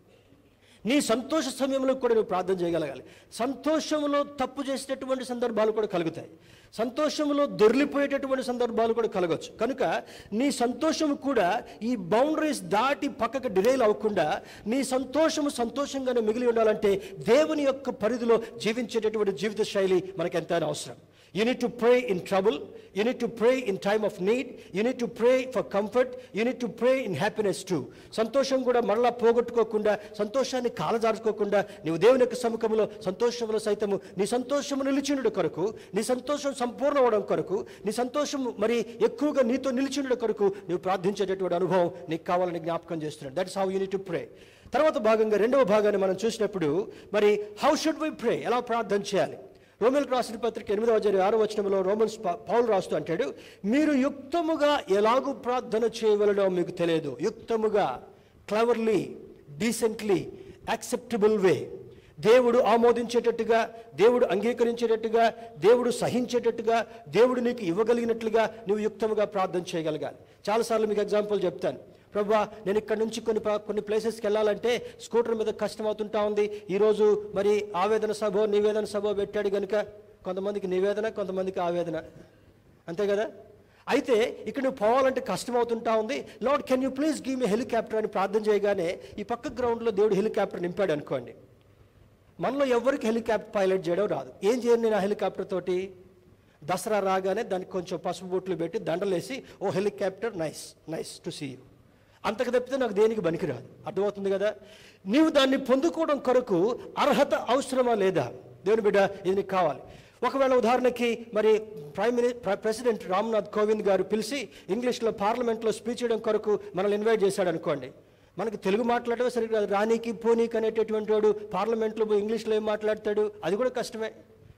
నీ సంతోష సమయంలో కూడా నువ్వు ప్రార్థన చేయగలగాలి సంతోషంలో తప్పు చేసేటటువంటి సందర్భాలు కూడా కలుగుతాయి సంతోషంలో దొర్లిపోయేటటువంటి సందర్భాలు కూడా కలగవచ్చు కనుక నీ సంతోషం కూడా ఈ బౌండరీస్ దాటి పక్కకు డిరైల్ అవ్వకుండా నీ సంతోషము సంతోషంగానే మిగిలి ఉండాలంటే దేవుని యొక్క పరిధిలో జీవించేటటువంటి జీవిత శైలి మనకు ఎంతైనా అవసరం You need to pray in trouble. You need to pray in time of need. You need to pray for comfort. You need to pray in happiness too. సంతోషం కూడా మరలా పోగొట్టుకోకుండా సంతోషాన్ని కాలజార్చుకోకుండా నీవు దేవుని యొక్క సముఖంలో సంతోషంలో సైతము నీ సంతోషము నిలిచినుడు కొరకు నీ సంతోషం సంపూర్ణ అవడం కొరకు నీ సంతోషం మరి ఎక్కువగా నీతో నిలిచినుడు కొరకు నీవు ప్రార్థించేటటువంటి అనుభవం నీకు కావాలని జ్ఞాపకం చేస్తున్నాడు that's how you need to pray తర్వాత భాగంగా రెండవ భాగాన్ని మనం చూసినప్పుడు మరి హౌ షుడ్ వి ప్రే ఎలా ప్రార్థన చేయాలి రోమిల్ రాసిన పత్రిక ఎనిమిదవ అధ్యాయం ఆరో వచనంలో రోమన్స్ పా- పౌలు రాస్తూ అంటాడు మీరు యుక్తముగా ఎలాగూ ప్రార్థన చేయవలనో మీకు తెలియదు యుక్తముగా క్లవర్లీ డీసెంట్లీ యాక్సెప్టబుల్ వే దేవుడు ఆమోదించేటట్టుగా దేవుడు అంగీకరించేటట్టుగా దేవుడు సహించేటట్టుగా దేవుడు నీకు ఇవ్వగలిగినట్లుగా నువ్వు యుక్తముగా ప్రార్థన చేయగలగాలి చాలాసార్లు మీకు ఎగ్జాంపుల్ చెప్తాను ప్రభా నేను ఇక్కడ నుంచి కొన్ని ప్ర- కొన్ని ప్లేసెస్కి వెళ్ళాలంటే స్కూటర్ మీద కష్టం అవుతుంటా ఉంది ఈరోజు మరి ఆవేదన సభ నివేదన సభ పెట్టాడు కనుక కొంతమందికి నివేదన కొంతమందికి ఆవేదన అంతే కదా అయితే ఇక్కడ నువ్వు పోవాలంటే కష్టం అవుతుంటా ఉంది lord can you please give me helicopter అని ప్రార్థన చేయగానే ఈ పక్క గ్రౌండ్లో దేవుడు హెలికాప్టర్ నింపాడు అనుకోండి మనలో ఎవరికి హెలికాప్టర్ పైలట్ చేయడం రాదు ఏం చేయను నేను ఆ హెలికాప్టర్ తోటి దసరా రాగానే దానికి కొంచెం పసుపు బొట్లు పెట్టి దండలేసి oh helicopter nice nice to see you అంతకు తప్పితే నాకు దేనికి పనికిరాదు అర్థమవుతుంది కదా నీవు దాన్ని పొందుకోవడం కొరకు అర్హత అవసరమా లేదా దేవుని బిడ్డ ఇది నీకు కావాలి ఒకవేళ ఉదాహరణకి మరి prime mini pre- president Ramnath Kovind garu పిలిచి ఇంగ్లీష్లో పార్లమెంట్లో స్పీచ్ చేయడం కొరకు మనల్ని ఇన్వైట్ చేశాడు అనుకోండి మనకి తెలుగు మాట్లాడమే సరిగ్గా రాదు. రానీకి పోనీకి అనేటటువంటి వాడు పార్లమెంట్లో పోయి ఇంగ్లీష్లో ఏం మాట్లాడతాడు అది కూడా కష్టమే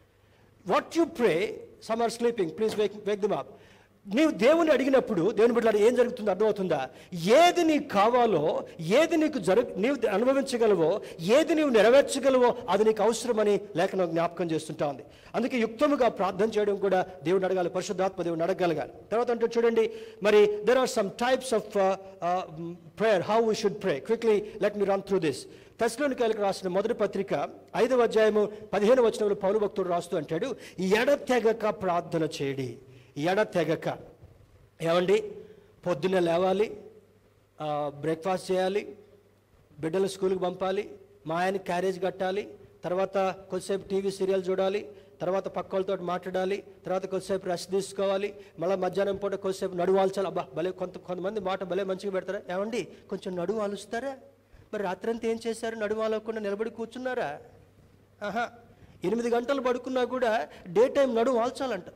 what you pray some are sleeping please wake wake them up నీవు దేవుని అడిగినప్పుడు దేవుని బిడ్డలారా ఏం జరుగుతుందో అర్థమవుతుందా ఏది నీకు కావాలో ఏది నీకు జరగ నీవు అనుభవించగలవో ఏది నీవు నెరవేర్చగలవో అది నీకు అవసరమని లేఖనం జ్ఞాపకం చేస్తుంటా ఉంది అందుకే యుక్తముగా ప్రార్థన చేయడం కూడా దేవుని అడగాలి పరిశుద్ధాత్మ దేవుని అడగగలగాలి తర్వాత అంటే చూడండి మరి there are some types of prayer how we should pray quickly let me run through this తెస్లోనికాయలకు రాసిన మొదటి పత్రిక ఐదవ అధ్యాయము పదిహేను వచనంలో పౌరు భక్తుడు రాస్తూ అంటాడు ఎడతెగక ప్రార్థన చేయడి ఎడతెగక ఏమండి పొద్దున్న లేవాలి బ్రేక్ఫాస్ట్ చేయాలి బిడ్డలు స్కూల్కి పంపాలి మా ఆయన క్యారేజ్ కట్టాలి తర్వాత కొద్దిసేపు టీవీ సీరియల్ చూడాలి తర్వాత పక్క వాళ్ళతో మాట్లాడాలి తర్వాత కొద్దిసేపు రెస్ట్ తీసుకోవాలి మళ్ళీ మధ్యాహ్నం పూట కొద్దిసేపు నడువాల్చాలి అబ్బా భలే కొంత కొంతమంది మాట భలే మంచిగా పెడతారా ఏమండి కొంచెం నడువు ఆలుస్తారా మరి రాత్రంతా ఏం చేశారు నడువాలకుండా నిలబడి కూర్చున్నారా ఆహా ఎనిమిది గంటలు పడుకున్నా కూడా డే టైం నడువు ఆల్చాలంట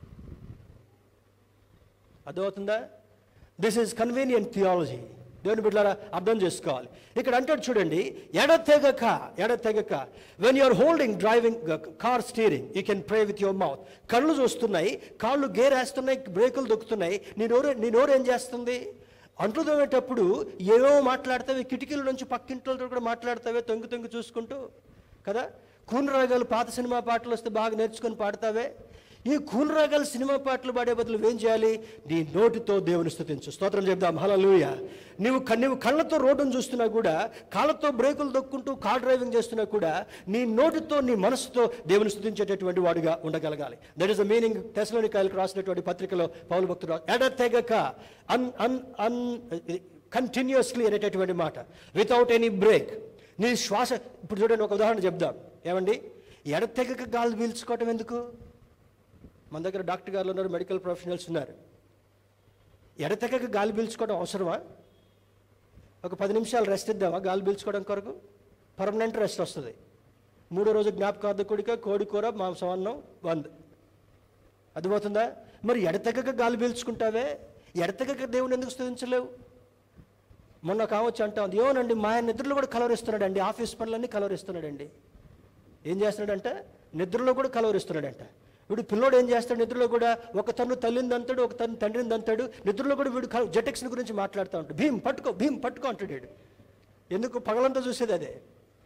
అర్థమవుతుందా దిస్ ఈజ్ కన్వీనియంట్ థియాలజీ దేవుని బిడ్డలారా అర్థం చేసుకోవాలి ఇక్కడ అంటాడు చూడండి ఎడతెగక ఎడతెగక when you're holding driving car steering you can pray with your mouth కళ్ళు చూస్తున్నాయి కాళ్ళు గేర్ వేస్తున్నాయి బ్రేకులు దొక్కుతున్నాయి నీ నోరు నీ నోరు ఏం చేస్తుంది అంట్లు తోమేటప్పుడు ఏమో మాట్లాడతావే కిటికీల నుంచి పక్కింట్లతో కూడా మాట్లాడతావే తొంగి తొంగి చూసుకుంటూ కదా కూని రాగాలు పాత సినిమా పాటలు వస్తే బాగా నేర్చుకొని పాడతావే ఈ కూని రాగాలు సినిమా పాటలు పాడే బదులు ఏం చేయాలి నీ నోటితో దేవుని స్థుతించు స్తోత్రం చెప్దాం హలలుయ నీవు క- నీవు కళ్ళతో రోడ్డును చూస్తున్నా కూడా కాళ్ళతో బ్రేకులు దొక్కుంటూ కార్ డ్రైవింగ్ చేస్తున్నా కూడా నీ నోటితో నీ మనసుతో దేవుని స్థుతించేటటువంటి వాడుగా ఉండగలగాలి దట్ ఈస్ ద మీనింగ్ తెసలోని కాయలకు రాసినటువంటి పత్రికలో పౌలు భక్తుడు ఎడతెగక అన్ అన్ అన్ కంటిన్యూస్లీ అనేటటువంటి మాట వితౌట్ ఎనీ బ్రేక్ నీ శ్వాస ఇప్పుడు చూడండి ఒక ఉదాహరణ చెప్దాం ఏమండి ఎడతెగక గాలి పీల్చుకోవటం ఎందుకు మన దగ్గర డాక్టర్ గారు ఉన్నారు మెడికల్ ప్రొఫెషనల్స్ ఉన్నారు ఎడతెగక గాలి పీల్చుకోవడం అవసరమా ఒక పది నిమిషాలు రెస్ట్ ఇద్దామా గాలి పీల్చుకోవడం కొరకు పర్మనెంట్ రెస్ట్ వస్తుంది మూడో రోజు జ్ఞాపకార్థకుడిగా కోడి కూర మాంసం అన్నం వంద అర్థమవుతుందా మరి ఎడతెగక గాలి పీల్చుకుంటావే ఎడతెగక దేవుని ఎందుకు స్థుతించలేవు మొన్న కావచ్చు అంటా ఉంది ఏమోనండి మా ఆయన నిద్రలో కూడా కలవరిస్తున్నాడండి ఆఫీస్ పనులన్నీ కలవరిస్తున్నాడండి ఏం చేస్తున్నాడంట నిద్రలో కూడా కలవరిస్తున్నాడంట వీడు పిల్లోడు ఏం చేస్తాడు నిద్రలో కూడా ఒక తను తల్లిని దంతాడు ఒక తను తండ్రిని దంతాడు నిద్రలో కూడా వీడు జెటెక్స్ని గురించి మాట్లాడుతూ ఉంటాడు భీమ్ పట్టుకో భీమ్ పట్టుకో అంటాడు వీడు ఎందుకు పగలంతా చూసేది అదే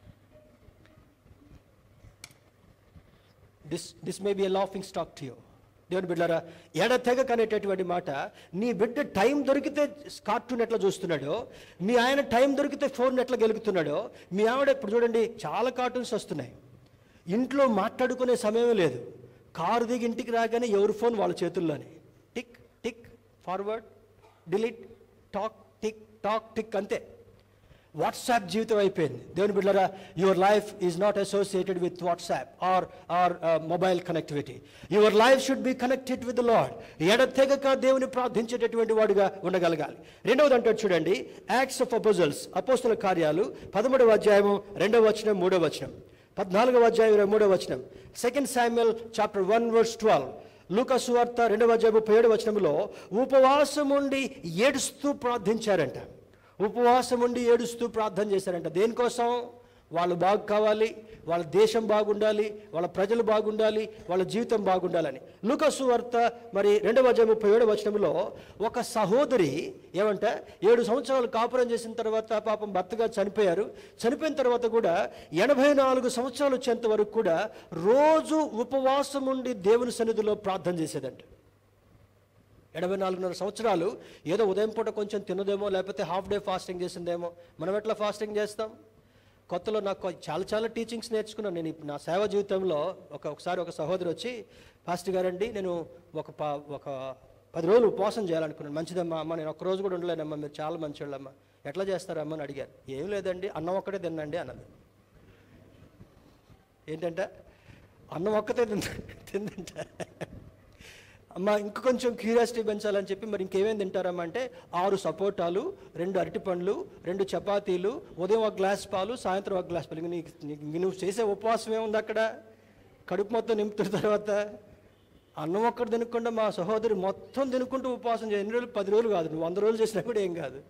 this this may be a laughing stock to you దేవుని బిడ్డారా ఎడతెగక అనేటటువంటి మాట నీ బిడ్డ టైం దొరికితే కార్టూన్ ఎట్లా చూస్తున్నాడో మీ ఆయన టైం దొరికితే ఫోన్ ఎట్లా గెలుగుతున్నాడో మీ ఆవిడ ఇప్పుడు చూడండి చాలా కార్టూన్స్ వస్తున్నాయి ఇంట్లో మాట్లాడుకునే సమయం లేదు కారు దిగి ఇంటికి రాగానే ఎవరి ఫోన్ వాళ్ళ చేతుల్లోనే tick tick forward delete tock tick tock tick అంతే వాట్సాప్ జీవితం అయిపోయింది దేవుని బిడ్డరా your life is not associated with WhatsApp or or mobile connectivity your life should be connected with Lord ఎడతెగక దేవుని ప్రార్థించేటటువంటి వాడుగా ఉండగలగాలి రెండవది అంటాడు చూడండి యాక్ట్స్ ఆఫ్ అపోజల్స్ అపోస్తుల కార్యాలు పదమూడవ అధ్యాయము రెండవ వచనం మూడవ వచనం పద్నాలుగవ అధ్యాయం ఇరవై మూడవ వచనం second Samuel chapter one verse twelve లూకసు వార్త రెండవ అధ్యాయం ముప్పై ఏడు వచనంలో ఉపవాసం ఉండి ఏడుస్తూ ప్రార్థించారంట ఉపవాసం ఉండి ఏడుస్తూ ప్రార్థన చేశారంట దేనికోసం వాళ్ళు బాగు కావాలి వాళ్ళ దేశం బాగుండాలి వాళ్ళ ప్రజలు బాగుండాలి వాళ్ళ జీవితం బాగుండాలని లూకసు వార్త మరి రెండవ అధ్యాయం ముప్పై ఏడు వచనంలో ఒక సహోదరి ఏమంట ఏడు సంవత్సరాలు కాపురం చేసిన తర్వాత పాపం భర్తగా చనిపోయారు చనిపోయిన తర్వాత కూడా ఎనభై నాలుగు సంవత్సరాలు వచ్చేంత వరకు కూడా రోజు ఉపవాసం ఉండి దేవుని సన్నిధిలో ప్రార్థన చేసేదంట ఎనభై నాలుగున్నర సంవత్సరాలు ఏదో ఉదయం పూట కొంచెం తినదేమో లేకపోతే హాఫ్ డే ఫాస్టింగ్ చేసిందేమో మనం ఎట్లా ఫాస్టింగ్ చేస్తాం కొత్తలో నాకు చాలా చాలా టీచింగ్స్ నేర్చుకున్నాను నేను ఇప్పుడు నా సేవ జీవితంలో ఒక ఒకసారి ఒక సహోదరు వచ్చి పాస్టర్ గారండి నేను ఒక పా ఒక పది రోజులు ఉపవాసం చేయాలనుకున్నాను మంచిదమ్మా అమ్మ నేను ఒక్క రోజు కూడా ఉండలేనమ్మా మీరు చాలా మంచివాళ్ళమ్మా ఎట్లా చేస్తారమ్మా అని అడిగారు ఏం లేదండి అన్నం ఒక్కటే తినండి అన్నది ఏంటంటే అన్నం ఒక్కతే తింద తిందంట అమ్మ ఇంక కొంచెం క్యూరియాసిటీ పెంచాలని చెప్పి మరి ఇంకేమేం తింటారమ్మా అంటే ఆరు సపోటాలు రెండు అరటిపండ్లు రెండు చపాతీలు ఉదయం ఒక గ్లాస్ పాలు సాయంత్రం ఒక గ్లాస్ పాలు ఇంక నీకు నీకు నువ్వు చేసే ఉపవాసం ఏముంది అక్కడ కడుపు మొత్తం నింపుతున్న తర్వాత అన్నం ఒక్కటి తినకుండా మా సహోదరి మొత్తం తినుకుంటూ ఉపవాసం చేయ ఎన్ని రోజులు పది రోజులు కాదు నువ్వు వంద రోజులు చేసినా కూడా ఏం కాదు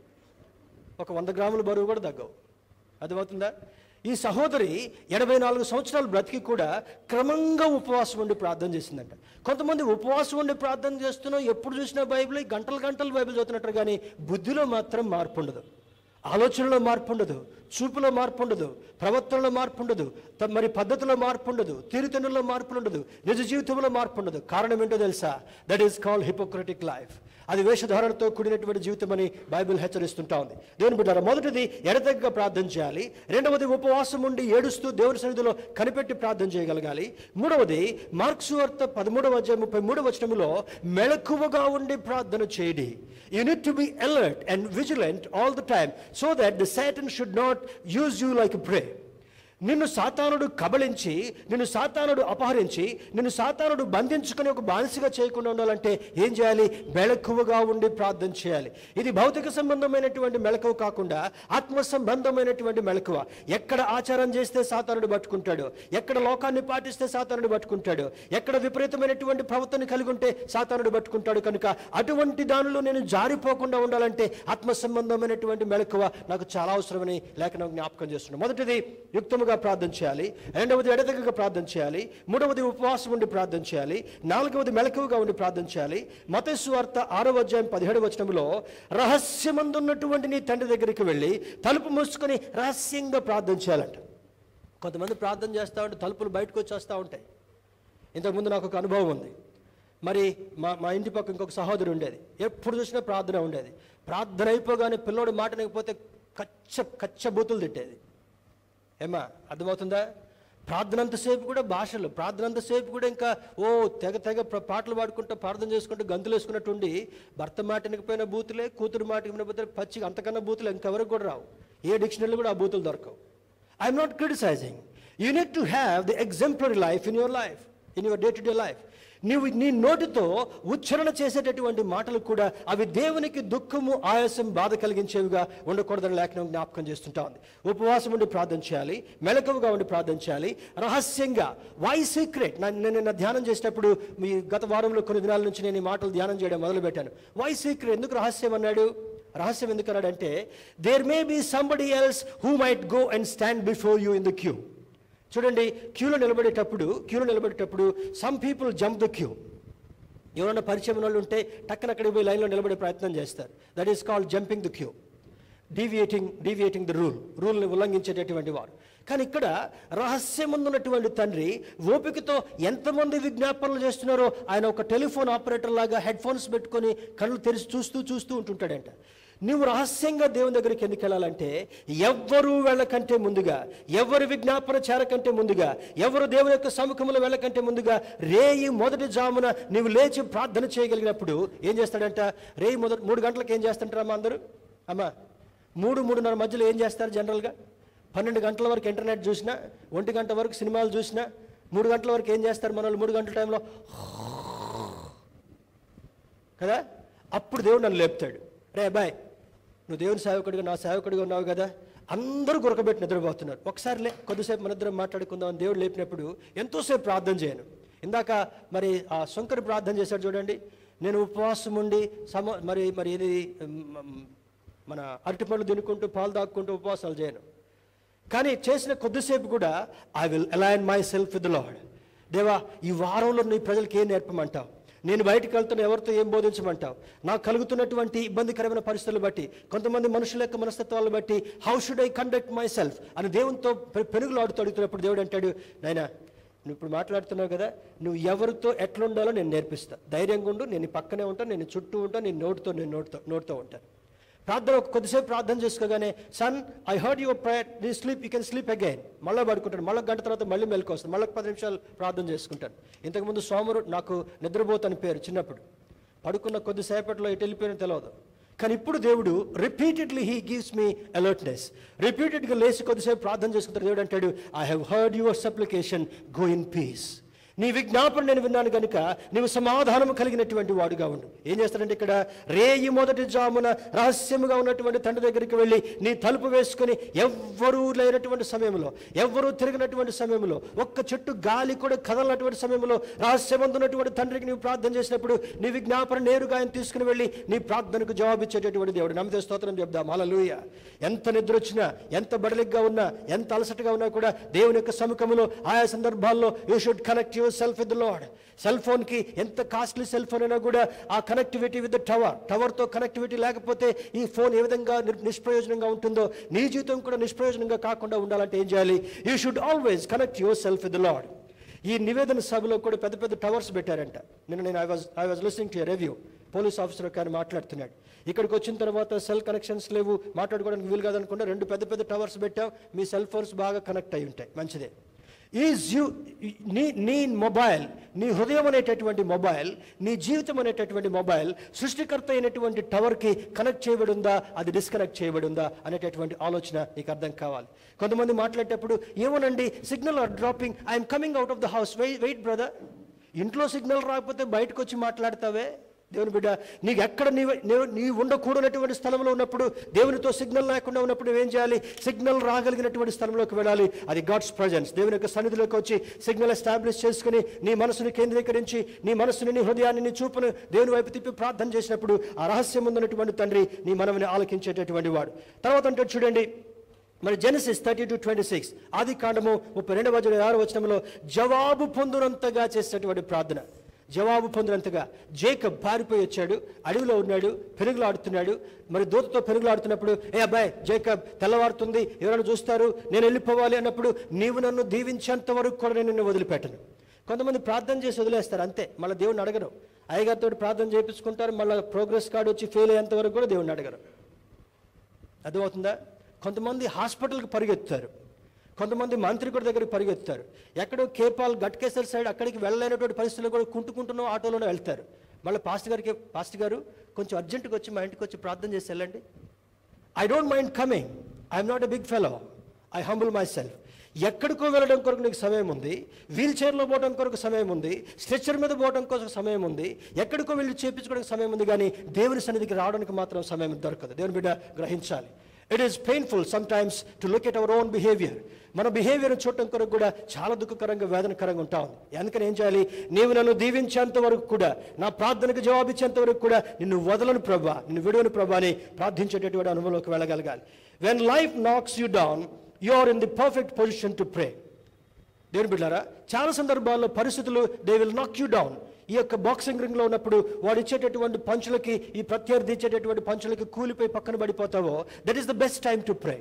ఒక వంద గ్రాముల బరువు కూడా తగ్గవు అర్థమవుతుందా ఈ సహోదరి ఎనభై నాలుగు సంవత్సరాలు బ్రతికి కూడా క్రమంగా ఉపవాసం ఉండి ప్రార్థన చేసిందంట కొంతమంది ఉపవాసం ఉండి ప్రార్థన చేస్తున్నాం ఎప్పుడు చూసినా బైబిల్ గంటలు గంటలు బైబిల్ చదువుతున్నట్టు కానీ బుద్ధిలో మాత్రం మార్పు ఉండదు ఆలోచనలో మార్పు ఉండదు చూపులో మార్పు ఉండదు ప్రవర్తనలో మార్పు ఉండదు త- మరి పద్ధతిలో మార్పు ఉండదు తీరుతెన్నుల్లో మార్పు ఉండదు నిజ జీవితంలో మార్పు ఉండదు కారణం ఏంటో తెలుసా that is called hypocritic life అది వేషధారణతో కూడినటువంటి జీవితం అని బైబిల్ హెచ్చరిస్తుంటా ఉంది దేవుని బిడ్డారా మొదటిది ఎడతెగగా ప్రార్థన చేయాలి రెండవది ఉపవాసం ఉండి ఏడుస్తూ దేవుని సన్నిధిలో కనిపెట్టి ప్రార్థన చేయగలగాలి మూడవది మార్క్స్ వార్త పదమూడవ అధ్యాయం ముప్పై మూడవ వచనములో మెలకువగా ఉండి ప్రార్థన చేయడి you need to be alert and vigilant all the time so that the Satan should not use you like prey నిన్ను సాతానుడు కబళించి నిన్ను సాతానుడు అపహరించి నిన్ను సాతానుడు బంధించుకుని ఒక బానిసగా చేయకుండా ఉండాలంటే ఏం చేయాలి మెలకువగా ఉండి ప్రార్థన చేయాలి ఇది భౌతిక సంబంధమైనటువంటి మెలకువ కాకుండా ఆత్మ సంబంధమైనటువంటి మెలకువ ఎక్కడ ఆచారం చేస్తే సాతానుడు పట్టుకుంటాడు ఎక్కడ లోకాన్ని పాటిస్తే సాతానుడు పట్టుకుంటాడు ఎక్కడ విపరీతమైనటువంటి ప్రవర్తన కలిగి ఉంటే సాతానుడు పట్టుకుంటాడు కనుక అటువంటి దానిలో నేను జారిపోకుండా ఉండాలంటే ఆత్మ సంబంధమైనటువంటి మెలకువ నాకు చాలా అవసరమని లేఖనం జ్ఞాపకం చేస్తున్నాను మొదటిది యుక్తముగా ప్రార్థన చేయాలి రెండవది ఎడతెగగా ప్రార్థన చేయాలి మూడవది ఉపవాసం ఉండి ప్రార్థన చేయాలి నాలుగవది మెలకువగా ఉండి ప్రార్థన చేయాలి మతస్సు వార్త ఆరో అధ్యాయం పదిహేడు వచనంలో రహస్యమందున్నటువంటి నీ తండ్రి దగ్గరికి వెళ్ళి తలుపు మూసుకొని రహస్యంగా ప్రార్థన చేయాలంట కొంతమంది ప్రార్థన చేస్తూ ఉంటే తలుపులు బయటకు వచ్చేస్తూ ఉంటాయి ఇంతకుముందు నాకు ఒక అనుభవం ఉంది మరి మా మా ఇంటి పక్క ఇంకొక సహోదరు ఉండేది ఎప్పుడు చూసినా ప్రార్థన ఉండేది ప్రార్థన అయిపోగానే పిల్లోడు మాట వినకపోతే కచ్చ కచ్చ బూతులు తిట్టేది ఏమా అర్థమవుతుందా ప్రార్థనంతసేపు కూడా భాషలు ప్రార్థనంతసేపు కూడా ఇంకా ఓ తెగ తెగ ప్ర- పాటలు పాడుకుంటూ ప్రార్థన చేసుకుంటూ గంతులు వేసుకున్నట్టు ఉండి భర్త మాట వినకపోయిన బూతులే కూతురు మాట వినకపోతే పచ్చి అంతకన్నా బూతులు ఇంకెవరికి కూడా రావు ఏ డిక్షనరీలో కూడా ఆ బూతులు దొరకవు I'm not criticising you need to have the exemplary life in your life in your day to day life నీవు నీ నోటితో ఉచ్చారణ చేసేటటువంటి మాటలు కూడా అవి దేవునికి దుఃఖము ఆయాసం బాధ కలిగించేవిగా ఉండకూడదని లేఖనం జ్ఞాపకం చేస్తుంటా ఉంది ఉపవాసం ఉండి ప్రార్థన చేయాలి మెలకువగా ఉండి ప్రార్థన చేయాలి రహస్యంగా వై సీక్రెట్ నేను నిన్న ధ్యానం చేసినప్పుడు మీ గత వారంలో కొన్ని దినాల నుంచి నేను ఈ మాటలు ధ్యానం చేయడం మొదలుపెట్టాను వై సీక్రెట్ ఎందుకు రహస్యం అన్నాడు రహస్యం ఎందుకు అన్నాడంటే there may be somebody else who might go and stand before you in the queue చూడండి క్యూలో నిలబడేటప్పుడు క్యూలో నిలబడేటప్పుడు some people jump the queue ఎవరైనా పరిచయం వాళ్ళు ఉంటే టక్కన అక్కడికి పోయి లైన్లో నిలబడే ప్రయత్నం చేస్తారు that is called jumping the queue deviating deviating the rule rule ఉల్లంఘించేటటువంటి వారు కానీ ఇక్కడ రహస్యముందున్నటువంటి తండ్రి ఓపికతో ఎంతమంది విజ్ఞాపనలు చేస్తున్నారో ఆయన ఒక టెలిఫోన్ ఆపరేటర్ లాగా హెడ్ ఫోన్స్ పెట్టుకొని కళ్ళు తెరిచి చూస్తూ చూస్తూ ఉంటుంటాడంట నువ్వు రహస్యంగా దేవుని దగ్గరికి ఎందుకు వెళ్ళాలంటే ఎవ్వరు వెళ్ళకంటే ముందుగా ఎవరు విజ్ఞాపన చేరకంటే ముందుగా ఎవరు దేవుని యొక్క సముఖంలో వెళ్ళకంటే ముందుగా రేయి మొదటి జామున నీవు లేచి ప్రార్థన చేయగలిగినప్పుడు ఏం చేస్తాడంట రేయి మొదటి మూడు గంటలకు ఏం చేస్తుంటారమ్మా అందరూ అమ్మా మూడు మూడున్నర మధ్యలో ఏం చేస్తారు జనరల్గా పన్నెండు గంటల వరకు ఇంటర్నెట్ చూసినా ఒంటి గంట వరకు సినిమాలు చూసినా మూడు గంటల వరకు ఏం చేస్తారు మన వాళ్ళు మూడు గంటల టైంలో కదా అప్పుడు దేవుడు నన్ను లేపుతాడు రే అబ్బాయ్ నువ్వు దేవుని సేవకుడిగా నా సేవకుడిగా ఉన్నావు కదా అందరూ గురకబెట్టి నిద్రపోతున్నారు ఒకసారి లే కొద్దిసేపు మన ఇద్దరం మాట్లాడుకుందాం అని దేవుడు లేపినప్పుడు ఎంతోసేపు ప్రార్థన చేయను ఇందాక మరి ఆ శంకర్ ప్రార్థన చేశాడు చూడండి నేను ఉపవాసం ఉండి సమ మరి మరి ఇది మ్, మన అరటిపళ్ళు తినుకుంటూ పాలు తాక్కుంటూ ఉపవాసాలు చేయను కానీ చేసిన కొద్దిసేపు కూడా I will align myself with Lord దేవా ఈ వారంలో నీ ప్రజలకు ఏం నేర్పమంటావు నేను బయటకు వెళ్తున్న ఎవరితో ఏం బోధించమంటావు నాకు కలుగుతున్నటువంటి ఇబ్బందికరమైన పరిస్థితులు బట్టి కొంతమంది మనుషుల యొక్క మనస్తత్వాలను బట్టి how should I conduct myself అని దేవునితో పె- పెనుగులాడుతూ అడుగుతున్నప్పుడు దేవుడు అంటాడు నాయనా నువ్వు ఇప్పుడు మాట్లాడుతున్నావు కదా నువ్వు ఎవరితో ఎట్లుండాలో నేను నేర్పిస్తా ధైర్యంగా ఉండు నేను నీ పక్కనే ఉంటాను నేను చుట్టూ ఉంటాను నేను నోటితో నేను నోటితో నోటితో ఉంటాను ప్రార్థన ఒక కొద్దిసేపు ప్రార్థన చేసుకోగానే son I heard your prayer నీ sleep you can sleep again మళ్ళీ పడుకుంటాను మళ్ళీ గంట తర్వాత మళ్ళీ మెలకు వస్తాను మళ్ళీ పది నిమిషాలు ప్రార్థన చేసుకుంటాను ఇంతకుముందు సోమరు నాకు నిద్రపోతని పేరు చిన్నప్పుడు పడుకున్న కొద్దిసేపట్లో ఎటు వెళ్ళిపోయినా తెలియదు కానీ ఇప్పుడు దేవుడు repeatedly he gives me alertness రిపీటెడ్గా లేచి కొద్దిసేపు ప్రార్థన చేసుకుంటారు దేవుడు అంటాడు I have heard your supplication go in peace నీ విజ్ఞాపన నేను విన్నాను కనుక నీవు సమాధానం కలిగినటువంటి వాడుగా ఉండు ఏం చేస్తాడంటే ఇక్కడ రేయి మొదటి జామున రహస్యముగా ఉన్నటువంటి తండ్రి దగ్గరికి వెళ్ళి నీ తలుపు వేసుకొని ఎవ్వరూ లేనటువంటి సమయంలో ఎవ్వరూ తిరిగినటువంటి సమయంలో ఒక్క చెట్టు గాలి కూడా కదలనటువంటి సమయంలో రహస్యమందున్నటువంటి తండ్రికి నీవు ప్రార్థన చేసినప్పుడు నీ విజ్ఞాపన నేరుగా ఆయన తీసుకుని వెళ్ళి నీ ప్రార్థనకు జవాబిచ్చేటటువంటి దేవుడు నమ్మితే స్తోత్రం చెప్దాం హల్లెలూయా ఎంత నిద్ర వచ్చినా ఎంత బడలిగ్గా ఉన్నా ఎంత అలసటగా ఉన్నా కూడా దేవుని యొక్క సముఖంలో ఆయా సందర్భాల్లో you should connect yourself with Lord cell ఫోన్కి ఎంత కాస్ట్లీ సెల్ ఫోన్ అయినా కూడా ఆ కనెక్టివిటీ విత్ టవర్ టవర్తో కనెక్టివిటీ లేకపోతే ఈ ఫోన్ ఏ విధంగా నిర్- నిష్ప్రయోజనంగా ఉంటుందో నీ జీవితం కూడా నిష్ప్రయోజనంగా కాకుండా ఉండాలంటే ఏం చేయాలి you should always connect yourself with Lord ఈ నివేదన సభలో కూడా పెద్ద పెద్ద టవర్స్ పెట్టారంట నిన్న నేను I was I was listening to review police officer కానీ మాట్లాడుతున్నాడు ఇక్కడికి వచ్చిన తర్వాత సెల్ కనెక్షన్స్ లేవు మాట్లాడుకోవడానికి వీలు కాదనుకుంటే రెండు పెద్ద పెద్ద టవర్స్ పెట్టాం మీ సెల్ ఫోన్స్ బాగా కనెక్ట్ అయి ఉంటాయి మంచిదే ఈజ్ యూ నీ నీ మొబైల్ నీ హృదయం అనేటటువంటి మొబైల్ నీ జీవితం అనేటటువంటి మొబైల్ సృష్టికర్త అయినటువంటి టవర్కి కనెక్ట్ చేయబడి ఉందా అది డిస్కనెక్ట్ చేయబడి ఉందా అనేటటువంటి ఆలోచన నీకు అర్థం కావాలి కొంతమంది మాట్లాడేటప్పుడు ఏమోనండి signal are dropping I'm coming out of the house wait wait brother ఇంట్లో సిగ్నల్ రాకపోతే బయటకు వచ్చి మాట్లాడతావే దేవుని బిడ్డ నీకు ఎక్కడ నీవు నీవు నీవు ఉండకూడనటువంటి స్థలంలో ఉన్నప్పుడు దేవునితో సిగ్నల్ లేకుండా ఉన్నప్పుడు నువ్వేం చేయాలి సిగ్నల్ రాగలిగినటువంటి స్థలంలోకి వెళ్ళాలి అది గాడ్స్ ప్రజెన్స్ దేవుని యొక్క సన్నిధిలోకి వచ్చి సిగ్నల్ ఎస్టాబ్లిష్ చేసుకుని నీ మనసుని కేంద్రీకరించి నీ మనసుని నీ హృదయాన్ని నీ చూపును దేవుని వైపు తిప్పి ప్రార్థన చేసినప్పుడు ఆ రహస్యం ఉందన్నటువంటి తండ్రి నీ మనవిని ఆలకించేటటువంటి వాడు తర్వాత అంటే చూడండి మరి Genesis thirty two twenty six ఆది కాండము ముప్పై రెండు వచనం ఆరు వచనంలో జవాబు పొందునంతగా చేసేటువంటి ప్రార్థన జవాబు పొందినంతగా జేకబ్ పారిపోయి వచ్చాడు అడవిలో ఉన్నాడు పెరుగులాడుతున్నాడు మరి దూతతో పెరుగులాడుతున్నప్పుడు ఏ అబ్బాయి జేకబ్ తెల్లవారుతుంది ఎవరైనా చూస్తారు నేను వెళ్ళిపోవాలి అన్నప్పుడు నీవు నన్ను దీవించేంత వరకు కూడా నేను నిన్ను వదిలిపెట్టను కొంతమంది ప్రార్థన చేసి వదిలేస్తారు అంతే మళ్ళీ దేవుడిని అడగరు అయ్యగారితో ప్రార్థన చేయించుకుంటారు మళ్ళీ ప్రోగ్రెస్ కార్డు వచ్చి ఫెయిల్ అయ్యేంత వరకు కూడా దేవుడిని అడగరు అర్థమవుతుందా కొంతమంది హాస్పిటల్కి పరిగెత్తారు కొంతమంది మంత్రికుడి దగ్గరికి పరిగెత్తారు ఎక్కడో కేపాల్ గట్కేసర్ సైడ్ అక్కడికి వెళ్ళలేనటువంటి పరిస్థితుల్లో కూడా కుంటుకుంటున్న ఆటోలోనే వెళ్తారు మళ్ళీ పాస్ట్ గారికి పాస్ట్ గారు కొంచెం అర్జెంటుగా వచ్చి మా ఇంటికి వచ్చి ప్రార్థన చేసి వెళ్ళండి I don't mind coming I'm not a big fellow I humble myself ఎక్కడికో వెళ్ళడం కొరకు నీకు సమయం ఉంది వీల్ చైర్లో పోవడం కొరకు సమయం ఉంది స్ట్రెచ్చర్ మీద పోవడం కోసం సమయం ఉంది ఎక్కడికో వెళ్ళి చేపించుకోవడానికి సమయం ఉంది కానీ దేవుని సన్నిధికి రావడానికి మాత్రం సమయం దొరకదు దేవుని బిడ్డ గ్రహించాలి it is painful sometimes to look at our own behaviour మన బిహేవియర్ చూడటం కొరకు కూడా చాలా దుఃఖకరంగా వేదనకరంగా ఉంటా ఉంది అందుకని ఏం చేయాలి నీవు నన్ను దీవించేంత వరకు కూడా నా ప్రార్థనకు జవాబిచ్చేంత వరకు కూడా నిన్ను వదలను ప్రభా నిన్ను విడువను ప్రభా అని ప్రార్థించేటటువంటి అనుభవంలోకి వెళ్ళగలగాలి when life knocks you down you are in the perfect position to pray దేవుని బిడ్డారా చాలా సందర్భాల్లో పరిస్థితులు they will knock you down ఈ యొక్క బాక్సింగ్ రింగ్లో ఉన్నప్పుడు వాడు ఇచ్చేటటువంటి పంచులకి ఈ ప్రత్యర్థి ఇచ్చేటటువంటి పంచులకి కూలిపోయి పక్కన పడిపోతావో that is the best time to pray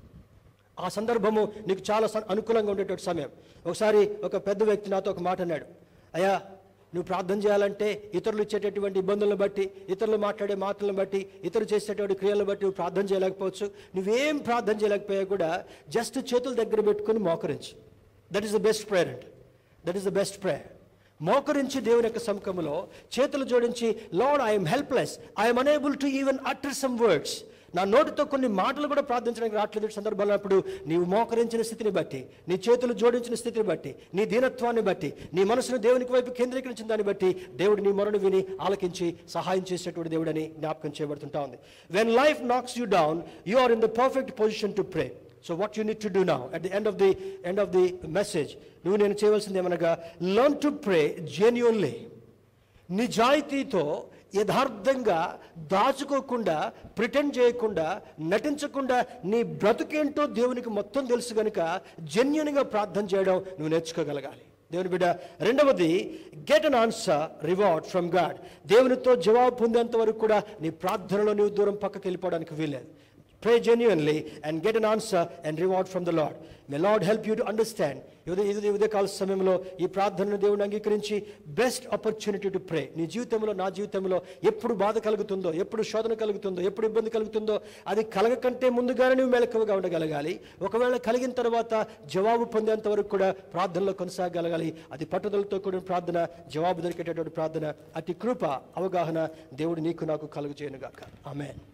ఆ సందర్భము నీకు చాలా స- అనుకూలంగా ఉండేటువంటి సమయం ఒకసారి ఒక పెద్ద వ్యక్తి నాతో ఒక మాట అన్నాడు అయ్యా నువ్వు ప్రార్థన చేయాలంటే ఇతరులు ఇచ్చేటటువంటి ఇబ్బందులను బట్టి ఇతరులు మాట్లాడే మాటలను బట్టి ఇతరులు చేసేటటువంటి క్రియలను బట్టి నువ్వు ప్రార్థన చేయలేకపోవచ్చు నువ్వేం ప్రార్థన చేయలేకపోయా కూడా జస్ట్ చేతుల దగ్గర పెట్టుకుని మోకరించు that is the best prayer and that is the best prayer మోకరించి దేవుని యొక్క సముఖములో చేతులు జోడించి Lord I'm helpless I'm unable to even utter some words నా నోటితో కొన్ని మాటలు కూడా ప్రార్థించడానికి రావట్లేదు సందర్భాలు అప్పుడు నీవు మోకరించిన స్థితిని బట్టి నీ చేతులు జోడించిన స్థితిని బట్టి నీ దీనత్వాన్ని బట్టి నీ మనసును దేవునికి వైపు కేంద్రీకరించిన దాన్ని బట్టి దేవుడు నీ మొరను విని ఆలకించి సహాయం చేసేటువంటి దేవుడని జ్ఞాపకం చేయబడుతుంటా ఉంది when life knocks you down you are in the perfect position to pray so what you need to do now at the end of the end of the message నువ్వు నేను చేయవలసింది ఏమనగా లర్న్ టు ప్రే జెన్యున్లీ నిజాయితీతో యథార్థంగా దాచుకోకుండా pretend చేయకుండా నటించకుండా నీ బ్రతుకేంటో దేవునికి మొత్తం తెలుసు కనుక జెన్యున్గా ప్రార్థన చేయడం నువ్వు నేర్చుకోగలగాలి దేవుని బిడ్డ రెండవది get an answer reward from God దేవునితో జవాబు పొందేంత వరకు కూడా నీ ప్రార్థనలో నీవు దూరం పక్కకి వెళ్ళిపోవడానికి వీల్లేదు Pray genuinely and get an answer and reward from the Lord. May Lord help you to understand. ఇది ఇది ఉదయకాల సమయంలో ఈ ప్రార్థనను దేవుని అంగీకరించి బెస్ట్ ఆపర్చునిటీ టు ప్రే నీ జీవితంలో నా జీవితంలో ఎప్పుడు బాధ కలుగుతుందో ఎప్పుడు శోధన కలుగుతుందో ఎప్పుడు ఇబ్బంది కలుగుతుందో అది కలగకంటే ముందుగానే నువ్వు మెలకువగా ఉండగలగాలి ఒకవేళ కలిగిన తర్వాత జవాబు పొందేంత వరకు కూడా ప్రార్థనలో కొనసాగలగాలి అది పట్టుదలతో కూడిన ప్రార్థన జవాబు దొరికేటటువంటి ప్రార్థన అతి కృప అవగాహన దేవుడు నీకు నాకు కలుగు చేయనుగాక ఆమెన్